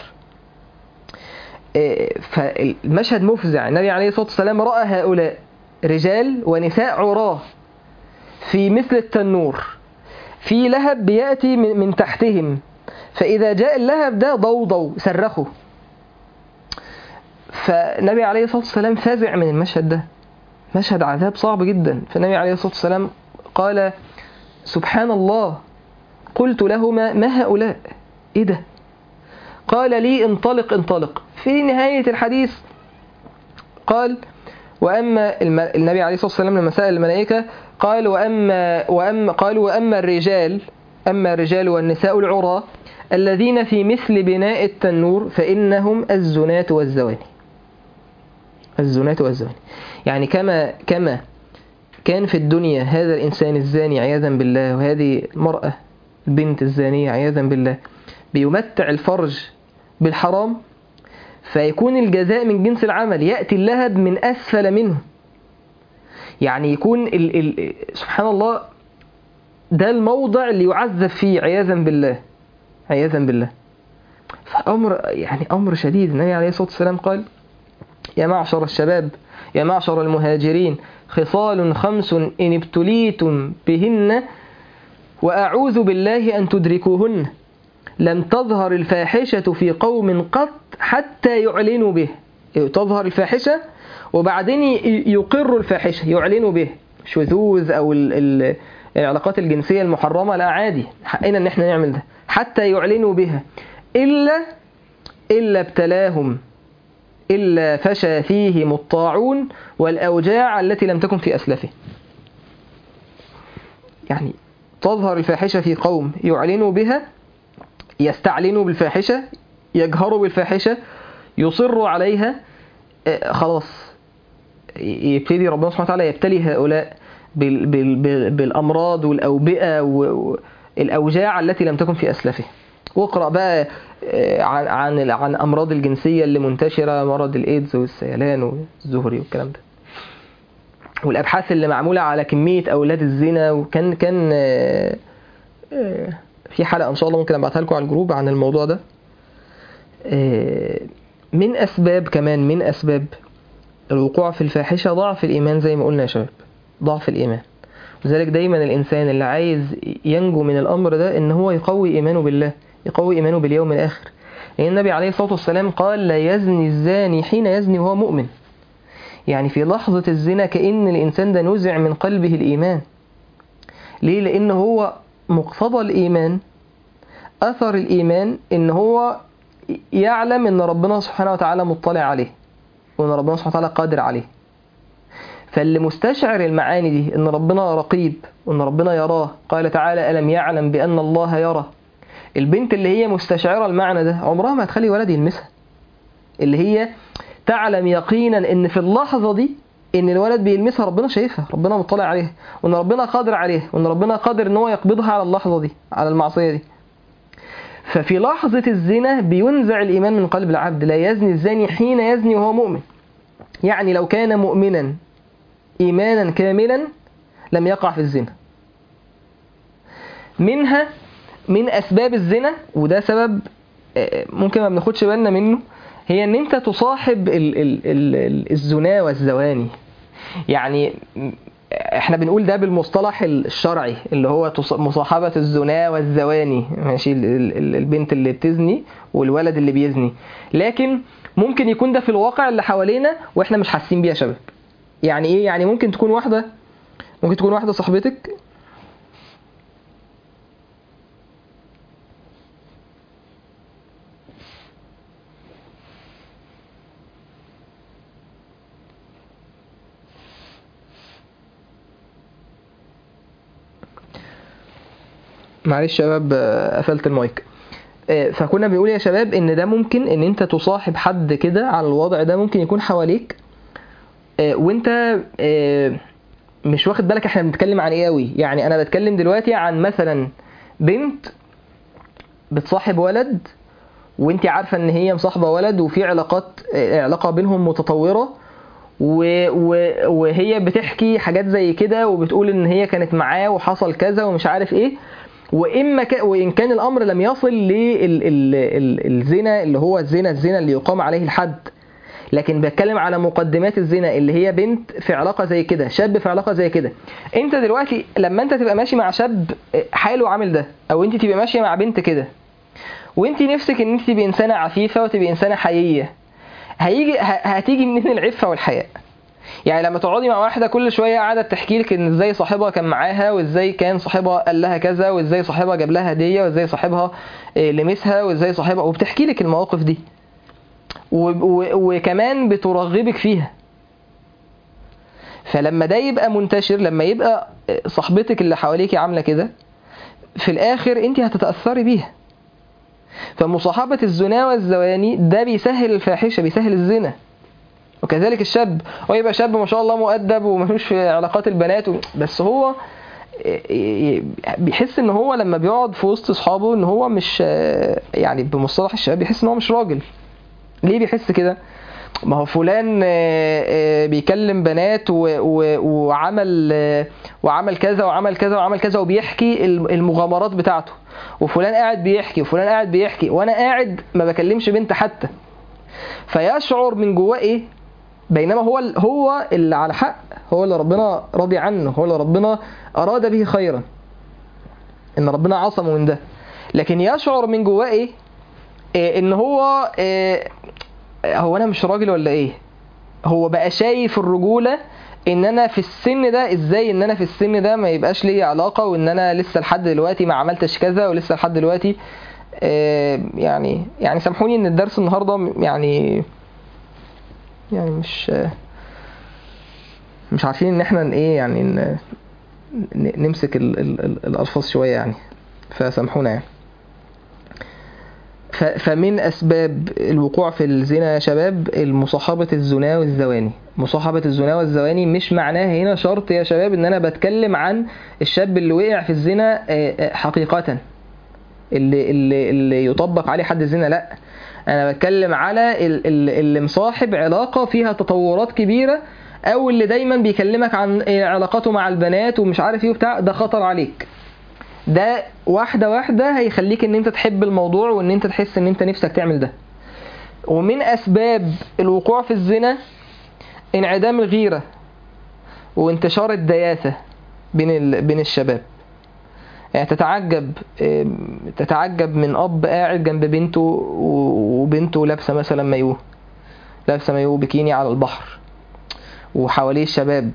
إيه، فالمشهد مفزع النبي عليه الصلاة والسلام رأى هؤلاء رجال ونساء عراه في مثل التنور في لهب بيأتي من من تحتهم فإذا جاء اللهب ده ضوضوا صرخوا فالنبي عليه الصلاة والسلام فزع من المشهد ده مشهد عذاب صعب جدا فالنبي عليه الصلاة والسلام قال سبحان الله قلت لهما ما هؤلاء ايه ده قال لي انطلق انطلق في نهاية الحديث قال وأما الم... النبي عليه الصلاة والسلام لما سأل الملائكة قال وأما وأما قالوا وأما الرجال أما الرجال والنساء العراة الذين في مثل بناء التنور فإنهم الزنات والزواني الزنات والزواني يعني كما كما كان في الدنيا هذا الإنسان الزاني عياذا بالله وهذه المرأة البنت الزانية عياذا بالله بيمتع الفرج بالحرام فيكون الجزاء من جنس العمل يأتي اللهب من أسفل منه يعني يكون ال ال سبحان الله ده الموضع اللي يعذب فيه عياذا بالله عياذا بالله فأمر يعني أمر شديد النبي عليه الصلاة والسلام قال يا معشر الشباب يا معشر المهاجرين خصال خمس إن ابتليتم بهن وأعوذ بالله أن تدركوهن لم تظهر الفاحشة في قوم قط حتى يعلنوا به تظهر الفاحشة وبعدين ي- يقروا الفاحشة يعلنوا به شذوذ أو ال- ال- العلاقات الجنسية المحرمة لا عادي حقنا إن احنا نعمل ده حتى يعلنوا بها إلا إلا ابتلاهم إلا فشى فيهم الطاعون والأوجاع التي لم تكن في أسلفه يعني تظهر الفاحشة في قوم يعلنوا بها يستعلنوا بالفاحشة يجهروا بالفاحشة يصروا عليها آه، خلاص ي- يبتدي ربنا سبحانه وتعالى يبتلي هؤلاء بال بال بال بالأمراض والأوبئة والأوجاع التي لم تكن في أسلفه واقرأ بقى آه، عن عن عن أمراض الجنسية اللي منتشرة مرض الإيدز والسيلان والزهري والكلام ده والأبحاث اللي معمولة على كمية أولاد الزنا وكان كان آه، آه، في حلقة إن شاء الله ممكن أبعتها لكم على الجروب عن الموضوع ده آه، من أسباب كمان من أسباب الوقوع في الفاحشة ضعف الإيمان زي ما قلنا يا شباب ضعف الإيمان لذلك دايما الإنسان اللي عايز ينجو من الأمر ده إن هو يقوي إيمانه بالله يقوي إيمانه باليوم الآخر لأن النبي عليه الصلاة والسلام قال لا يزني الزاني حين يزني وهو مؤمن يعني في لحظة الزنا كأن الإنسان ده نزع من قلبه الإيمان ليه؟ لأن هو مقتضى الإيمان أثر الإيمان إن هو يعلم إن ربنا سبحانه وتعالى مطلع عليه وإن ربنا سبحانه وتعالى قادر عليه فاللي مستشعر المعاني دي إن ربنا رقيب وإن ربنا يراه قال تعالى ألم يعلم بأن الله يرى البنت اللي هي مستشعرة المعنى ده عمرها ما هتخلي ولد يلمسها اللي هي تعلم يقينا ان في اللحظه دي ان الولد بيلمسها ربنا شايفها ربنا مطلع عليها وان ربنا قادر عليها وان ربنا قادر ان هو يقبضها على اللحظه دي على المعصيه دي ففي لحظة الزنا بينزع الإيمان من قلب العبد لا يزني الزاني حين يزني وهو مؤمن يعني لو كان مؤمنا إيمانا كاملا لم يقع في الزنا منها من أسباب الزنا وده سبب آه، ممكن ما بناخدش بالنا منه هي ان انت تصاحب ال ال ال الزنا والزواني يعني احنا بنقول ده بالمصطلح الشرعي اللي هو تص- مصاحبة الزنا والزواني ماشي ال- ال- البنت اللي بتزني والولد اللي بيزني لكن ممكن يكون ده في الواقع اللي حوالينا واحنا مش حاسين بيه يا شباب يعني ايه يعني ممكن تكون واحدة ممكن تكون واحدة صاحبتك معلش يا شباب آه، قفلت المايك آه، فكنا بنقول يا شباب ان ده ممكن ان انت تصاحب حد كده على الوضع ده ممكن يكون حواليك آه، وانت آه، مش واخد بالك احنا بنتكلم عن ايه قوي يعني انا بتكلم دلوقتي عن مثلا بنت بتصاحب ولد وانت عارفه ان هي مصاحبه ولد وفي علاقات آه، علاقه بينهم متطوره و... و... وهي بتحكي حاجات زي كده وبتقول ان هي كانت معاه وحصل كذا ومش عارف ايه واما ك... وان كان الامر لم يصل للزنا اللي هو الزنا الزنا اللي يقام عليه الحد لكن بتكلم على مقدمات الزنا اللي هي بنت في علاقه زي كده شاب في علاقه زي كده انت دلوقتي لما انت تبقى ماشي مع شاب حاله عامل ده او انت تبقى ماشيه مع بنت كده وانت نفسك ان انت تبقي انسانه عفيفه وتبقي انسانه حقيقيه هيجي ه- هتيجي منين العفه والحياء يعني لما تقعدي مع واحده كل شويه قاعده تحكي لك ان ازاي صاحبها كان معاها وازاي كان صاحبها قال لها كذا وازاي صاحبها جاب لها هديه وازاي صاحبها آه، لمسها وازاي صاحبها وبتحكي لك المواقف دي و- و- وكمان بترغبك فيها فلما ده يبقى منتشر لما يبقى آه، صاحبتك اللي حواليك عامله كده في الاخر انت هتتاثري بيها فمصاحبة الزنا والزواني ده بيسهل الفاحشة بيسهل الزنا وكذلك الشاب هو يبقى شاب ما شاء الله مؤدب وملوش في علاقات البنات و... بس هو بيحس ان هو لما بيقعد في وسط اصحابه ان هو مش يعني بمصطلح الشباب بيحس ان هو مش راجل ليه بيحس كده ما هو فلان آه، آه، بيكلم بنات و- و- وعمل آه، وعمل كذا وعمل كذا وعمل كذا وبيحكي الم- المغامرات بتاعته وفلان قاعد بيحكي وفلان قاعد بيحكي وانا قاعد ما بكلمش بنت حتى فيشعر من جواه ايه بينما هو ال- هو اللي على حق هو اللي ربنا راضي عنه هو اللي ربنا اراد به خيرا ان ربنا عصمه من ده لكن يشعر من جواه ايه, إيه ان هو إيه هو انا مش راجل ولا ايه هو بقى شايف الرجوله ان انا في السن ده ازاي ان انا في السن ده ما يبقاش لي علاقه وان انا لسه لحد دلوقتي ما عملتش كذا ولسه لحد دلوقتي آه، يعني يعني سامحوني ان الدرس النهارده م- يعني يعني مش آه، مش عارفين ان احنا ن- ايه يعني ن- ن- نمسك ال ال ال الالفاظ شويه يعني فسامحونا يعني ف- فمن اسباب الوقوع في الزنا يا شباب المصاحبه الزنا والزواني مصاحبه الزنا والزواني مش معناها هنا شرط يا شباب ان انا بتكلم عن الشاب اللي وقع في الزنا آه، آه، حقيقه اللي اللي اللي يطبق عليه حد الزنا لا انا بتكلم على ال- ال- اللي مصاحب علاقه فيها تطورات كبيره او اللي دايما بيكلمك عن آه، علاقاته مع البنات ومش عارف ايه وبتاع ده خطر عليك ده واحده واحده هيخليك ان انت تحب الموضوع وان انت تحس ان انت نفسك تعمل ده ومن اسباب الوقوع في الزنا انعدام الغيره وانتشار الدياثه بين ال... بين الشباب يعني تتعجب آم، تتعجب من اب قاعد جنب بنته و- وبنته لابسه مثلا مايوه لابسه مايوه بكيني على البحر وحواليه الشباب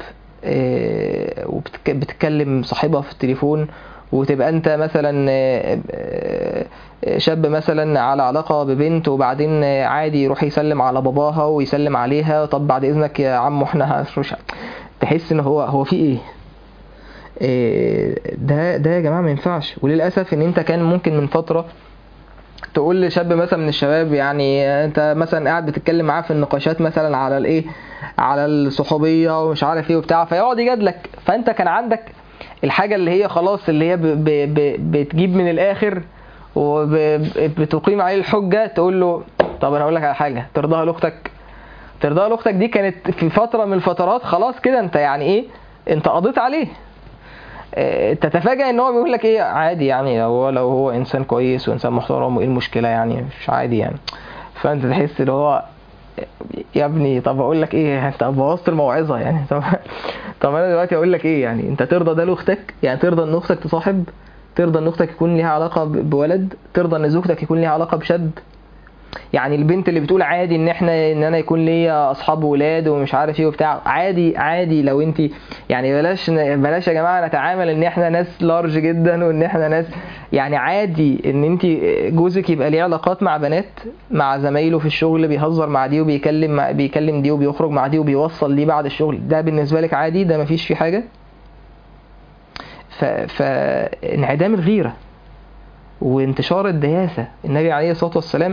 وبتتكلم صاحبها في التليفون وتبقى انت مثلا آه، آه، شاب مثلا على علاقه ببنت وبعدين آه، عادي يروح يسلم على باباها ويسلم عليها طب بعد اذنك يا عمو احنا مش تحس ان هو هو في ايه إيه، ده ده يا جماعه ما ينفعش وللاسف ان انت كان ممكن من فتره تقول لشاب مثلا من الشباب يعني انت مثلا قاعد بتتكلم معاه في النقاشات مثلا على الايه على الصحوبيه ومش عارف ايه وبتاع فيقعد يجادلك فانت كان عندك الحاجه اللي هي خلاص اللي هي ب ب ب بتجيب من الاخر وبتقيم عليه الحجه تقول له طب انا اقول لك على حاجه ترضاها لاختك ترضاها لاختك دي كانت في فتره من الفترات خلاص كده انت يعني ايه انت قضيت عليه اه، تتفاجأ ان هو بيقول لك ايه عادي يعني هو لو هو انسان كويس وانسان محترم وايه المشكله يعني مش عادي يعني فانت تحس ان هو يا ابني طب اقول لك ايه انت بوظت الموعظه يعني طب طب انا دلوقتي اقول لك ايه يعني انت ترضى ده لاختك يعني ترضى ان اختك تصاحب ترضى ان اختك يكون ليها علاقه ب- بولد ترضى ان زوجتك يكون ليها علاقه بشاب يعني البنت اللي بتقول عادي ان احنا ان انا يكون ليا اصحاب ولاد ومش عارف ايه وبتاع عادي عادي لو انت يعني بلاش بلاش يا جماعه نتعامل ان احنا ناس لارج جدا وان احنا ناس يعني عادي ان انت جوزك يبقى ليه علاقات مع بنات مع زمايله في الشغل بيهزر مع دي وبيكلم مع بيكلم دي وبيخرج مع دي وبيوصل دي بعد الشغل ده بالنسبه لك عادي ده مفيش فيه حاجه ف... فانعدام الغيره وانتشار الدياثه النبي عليه الصلاه والسلام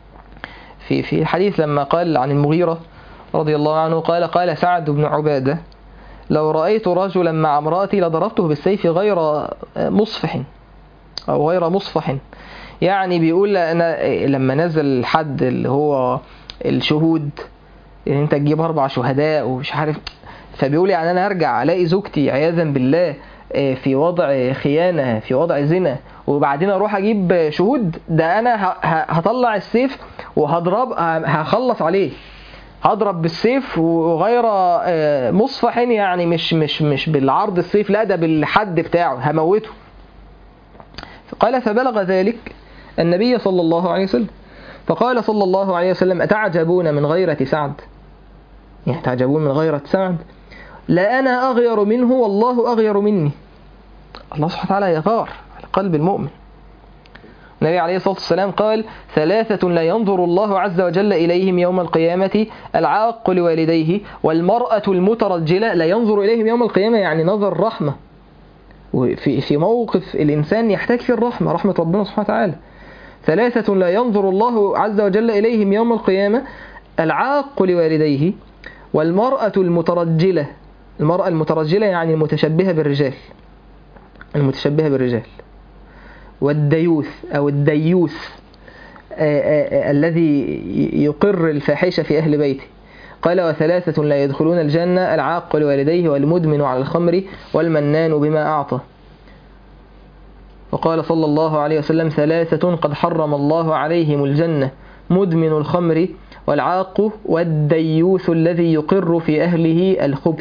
في في الحديث لما قال عن المغيرة رضي الله عنه قال قال سعد بن عبادة لو رأيت رجلا مع امرأتي لضربته بالسيف غير مصفح أو غير مصفح يعني بيقول أنا لما نزل الحد اللي هو الشهود ان انت تجيب اربع شهداء ومش عارف فبيقول يعني انا هرجع الاقي زوجتي عياذا بالله آه، في وضع خيانه في وضع زنا وبعدين اروح اجيب شهود ده انا ه- ه- هطلع السيف وهضرب ه- هخلص عليه هضرب بالسيف وغير آه، مصفح يعني مش مش مش بالعرض السيف لا ده بالحد بتاعه هموته قال فبلغ ذلك النبي صلى الله عليه وسلم فقال صلى الله عليه وسلم أتعجبون من غيرة سعد يعني تعجبون من غيرة سعد لا أنا أغير منه والله أغير مني الله سبحانه وتعالى يغار على قلب المؤمن النبي عليه الصلاة والسلام قال ثلاثة لا ينظر الله عز وجل إليهم يوم القيامة العاق لوالديه والمرأة المترجلة لا ينظر إليهم يوم القيامة يعني نظر رحمة وفي في موقف الإنسان يحتاج فيه الرحمة رحمة ربنا سبحانه وتعالى ثلاثة لا ينظر الله عز وجل إليهم يوم القيامة العاق لوالديه والمرأة المترجلة المرأة المترجلة يعني المتشبهة بالرجال المتشبهة بالرجال والديوث أو الديوث آه، آه، آه، الذي يقر الفاحشة في أهل بيته قال وثلاثة لا يدخلون الجنة العاق لوالديه والمدمن على الخمر والمنان بما أعطى وقال صلى الله عليه وسلم ثلاثة قد حرم الله عليهم الجنة مدمن الخمر والعاق والديوث الذي يقر في أهله الخبث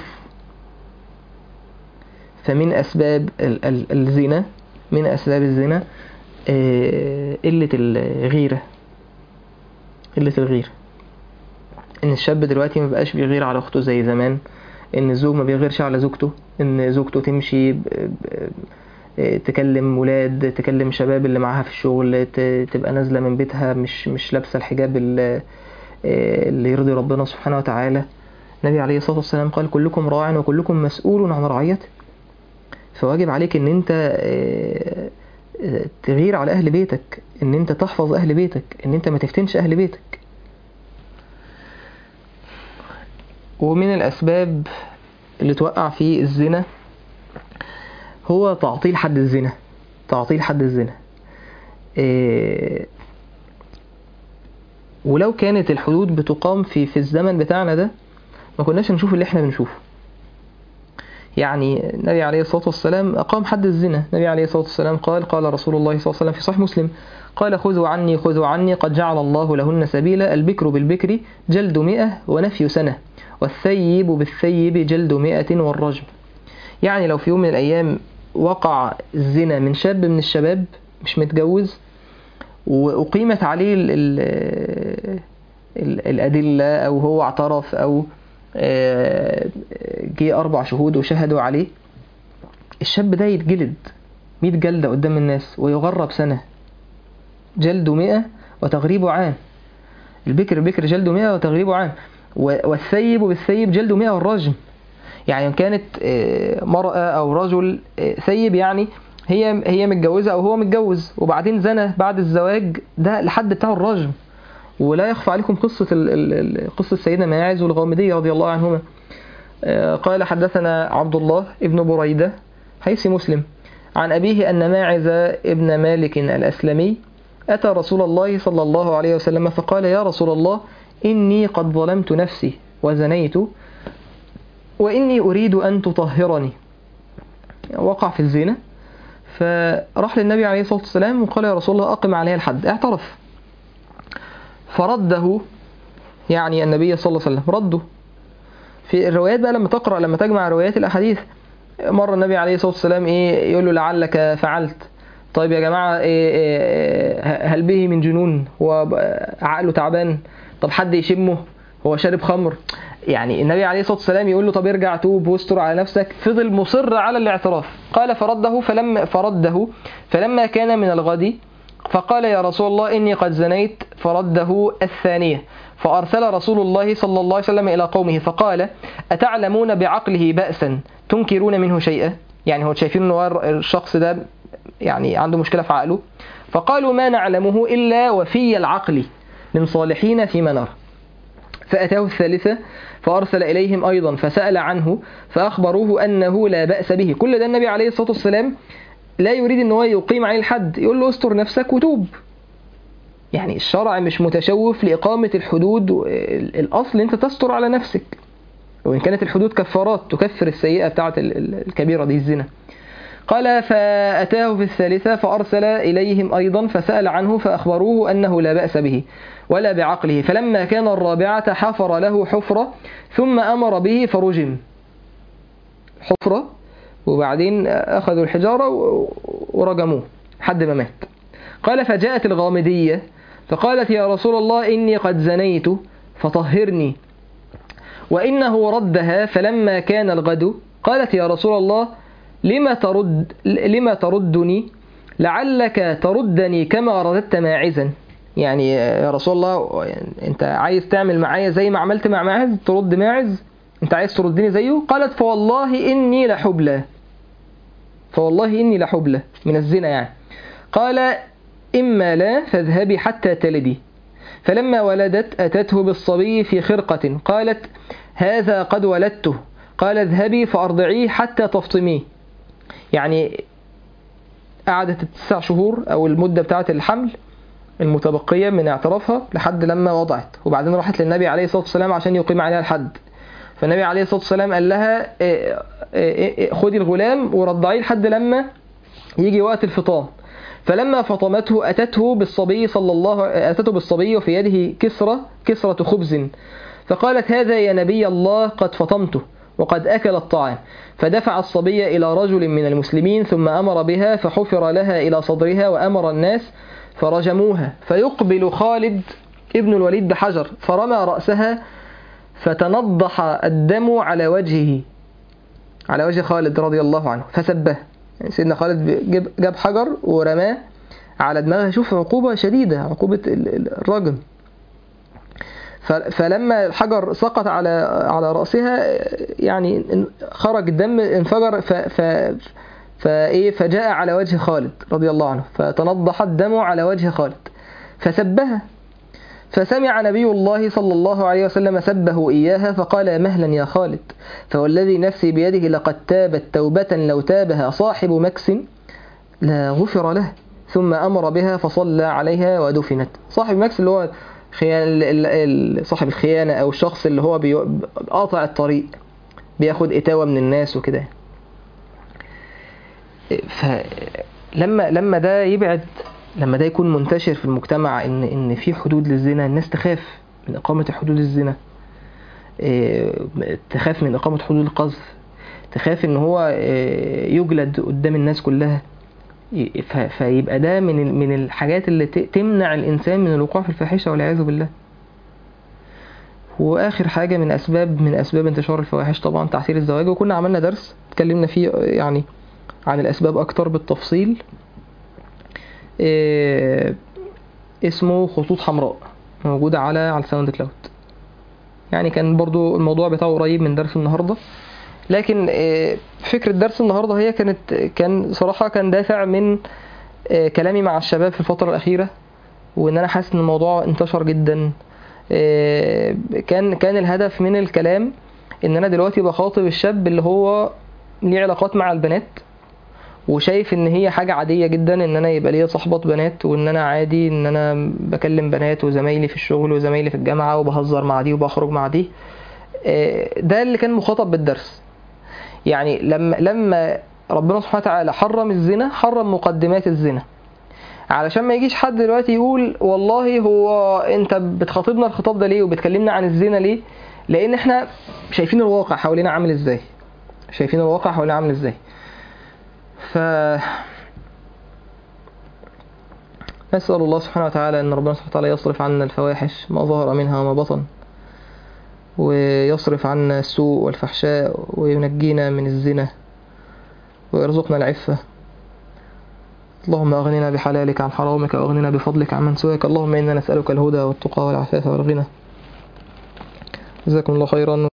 فمن أسباب ال- ال- الزنا من أسباب الزنا آه، قلة الغيرة قلة الغيرة إن الشاب دلوقتي ما بقاش بيغير على أخته زي زمان إن الزوج ما بيغيرش على زوجته إن زوجته تمشي ب- ب- آه، تكلم ولاد تكلم شباب اللي معاها في الشغل ت- تبقى نازلة من بيتها مش مش لابسة الحجاب ال- آه، اللي يرضي ربنا سبحانه وتعالى النبي عليه الصلاة والسلام قال كلكم راع وكلكم مسؤول عن رعيته فواجب عليك ان انت آه، آه، تغير على اهل بيتك ان انت تحفظ اهل بيتك ان انت ما تفتنش اهل بيتك ومن الاسباب اللي توقع في الزنا هو تعطيل حد الزنا تعطيل حد الزنا آه، ولو كانت الحدود بتقام في في الزمن بتاعنا ده ما كناش نشوف اللي احنا بنشوفه يعني النبي عليه الصلاة والسلام أقام حد الزنا النبي عليه الصلاة والسلام قال قال رسول الله صلى الله عليه وسلم في صحيح مسلم قال خذوا عني خذوا عني قد جعل الله لهن سبيلا البكر بالبكر جلد مئة ونفي سنة والثيب بالثيب جلد مئة والرجم يعني لو في يوم من الأيام وقع الزنا من شاب من الشباب مش متجوز وأقيمت عليه ال ال ال الأدلة أو هو اعترف أو آه، جه أربع شهود وشهدوا عليه الشاب ده يتجلد مية جلدة قدام الناس ويغرب سنة جلده مئة وتغريبه عام البكر بكر جلده مئة وتغريبه عام و- والثيب بالثيب جلده مئة والرجم يعني إن كانت آه، مرأة أو رجل آه، ثيب يعني هي هي متجوزة أو هو متجوز وبعدين زنى بعد الزواج ده لحد بتاعه الرجم ولا يخفى عليكم قصة ال- ال- ال- قصة سيدنا ماعز والغامدية رضي الله عنهما آه، قال حدثنا عبد الله ابن بريدة حيث مسلم عن أبيه أن ماعز ابن مالك الأسلمي أتى رسول الله صلى الله عليه وسلم فقال يا رسول الله إني قد ظلمت نفسي وزنيت وإني أريد أن تطهرني وقع في الزنا فراح للنبي عليه الصلاة والسلام وقال يا رسول الله أقم عليها الحد اعترف فرده يعني النبي صلى الله عليه وسلم رده في الروايات بقى لما تقرأ لما تجمع روايات الأحاديث مرة النبي عليه الصلاة والسلام إيه يقول له لعلك فعلت طيب يا جماعة إيه إيه هل به من جنون هو ب- عقله تعبان طب حد يشمه هو شارب خمر يعني النبي عليه الصلاة والسلام يقول له طب ارجع توب واستر على نفسك فضل مصر على الاعتراف قال فرده فلما فرده فلما كان من الغد فقال يا رسول الله إني قد زنيت فرده الثانية فأرسل رسول الله صلى الله عليه وسلم إلى قومه فقال أتعلمون بعقله بأسا تنكرون منه شيئا يعني هو شايفين أنه هو الشخص ده يعني عنده مشكلة في عقله فقالوا ما نعلمه إلا وفي العقل من صالحين فيما نرى فأتاه الثالثة فأرسل إليهم أيضا فسأل عنه فأخبروه أنه لا بأس به كل ده النبي عليه الصلاة والسلام لا يريد أن هو يقيم عليه الحد يقول له استر نفسك وتوب يعني الشرع مش متشوف لإقامة الحدود الأصل أنت تستر على نفسك وإن كانت الحدود كفارات تكفر السيئة بتاعة ال- ال- الكبيرة دي الزنا قال فأتاه في الثالثة فأرسل إليهم أيضا فسأل عنه فأخبروه أنه لا بأس به ولا بعقله فلما كان الرابعة حفر له حفرة ثم أمر به فرجم حفرة وبعدين أخذوا الحجارة و- ورجموه حد ما مات قال فجاءت الغامدية فقالت يا رسول الله إني قد زنيت فطهرني وإنه ردها فلما كان الغد قالت يا رسول الله لما ترد لما تردني لعلك تردني كما رددت ماعزا يعني يا رسول الله انت عايز تعمل معايا زي ما عملت مع ماعز ترد ماعز انت عايز تردني زيه قالت فوالله اني لحبلى فوالله اني لحبلى من الزنا يعني قال اما لا فاذهبي حتى تلدي فلما ولدت أتته بالصبي في خرقة قالت هذا قد ولدته قال اذهبي فأرضعيه حتى تفطميه يعني قعدت التسع شهور أو المدة بتاعة الحمل المتبقية من اعترافها لحد لما وضعت وبعدين راحت للنبي عليه الصلاة والسلام عشان يقيم عليها الحد فالنبي عليه الصلاة والسلام قال لها إيه إيه إيه خدي الغلام ورضعيه لحد لما يجي وقت الفطام فلما فطمته أتته بالصبي صلى الله أتته بالصبي وفي يده كسرة كسرة خبز فقالت هذا يا نبي الله قد فطمته وقد أكل الطعام فدفع الصبي إلى رجل من المسلمين ثم أمر بها فحفر لها إلى صدرها وأمر الناس فرجموها فيقبل خالد ابن الوليد بحجر فرمى رأسها فتنضح الدم على وجهه على وجه خالد رضي الله عنه فسبه يعني سيدنا خالد جاب جاب حجر ورماه على دماغها شوف عقوبة شديدة عقوبة ال- ال- الرجم ف- فلما الحجر سقط على على رأسها يعني ان- خرج الدم انفجر ف ف فايه فجاء على وجه خالد رضي الله عنه فتنضح الدم على وجه خالد فسبها فسمع نبي الله صلى الله عليه وسلم سبه إياها فقال مهلا يا خالد فوالذي نفسي بيده لقد تابت توبة لو تابها صاحب مكس لا غفر له ثم أمر بها فصلى عليها ودفنت صاحب مكس اللي هو خيان ال- ال- ال- صاحب الخيانة أو الشخص اللي هو بيو- قاطع الطريق بياخد إتاوة من الناس وكده فلما لما ده يبعد لما ده يكون منتشر في المجتمع ان ان في حدود للزنا الناس تخاف من اقامه حدود الزنا إيه، تخاف من اقامه حدود القذف تخاف ان هو إيه، يجلد قدام الناس كلها ي- ف- فيبقى ده من ال- من الحاجات اللي ت- تمنع الانسان من الوقوع في الفاحشه والعياذ بالله واخر حاجه من اسباب من اسباب انتشار الفواحش طبعا تعسير الزواج وكنا عملنا درس اتكلمنا فيه يعني عن الاسباب اكتر بالتفصيل إيه، اسمه خطوط حمراء موجودة على على ساوند كلاود يعني كان برضو الموضوع بتاعه قريب من درس النهاردة لكن آه، فكرة درس النهاردة هي كانت كان صراحة كان دافع من آه، كلامي مع الشباب في الفترة الأخيرة وإن أنا حاسس إن الموضوع انتشر جدا آه، كان كان الهدف من الكلام إن أنا دلوقتي بخاطب الشاب اللي هو ليه علاقات مع البنات وشايف ان هي حاجة عادية جدا ان انا يبقى ليا صحبة بنات وان انا عادي ان انا بكلم بنات وزمايلي في الشغل وزمايلي في الجامعة وبهزر مع دي وبخرج مع دي آه، ده اللي كان مخاطب بالدرس يعني لما لما ربنا سبحانه وتعالى حرم الزنا حرم مقدمات الزنا علشان ما يجيش حد دلوقتي يقول والله هو انت بتخاطبنا الخطاب ده ليه وبتكلمنا عن الزنا ليه لان احنا شايفين الواقع حوالينا عامل ازاي شايفين الواقع حوالينا عامل ازاي ف نسأل الله سبحانه وتعالى أن ربنا سبحانه وتعالى يصرف عنا الفواحش ما ظهر منها وما بطن ويصرف عنا السوء والفحشاء وينجينا من الزنا ويرزقنا العفة اللهم أغننا بحلالك عن حرامك وأغننا بفضلك عن من سواك اللهم إنا نسألك الهدى والتقى والعفاف والغنى جزاكم الله خيرا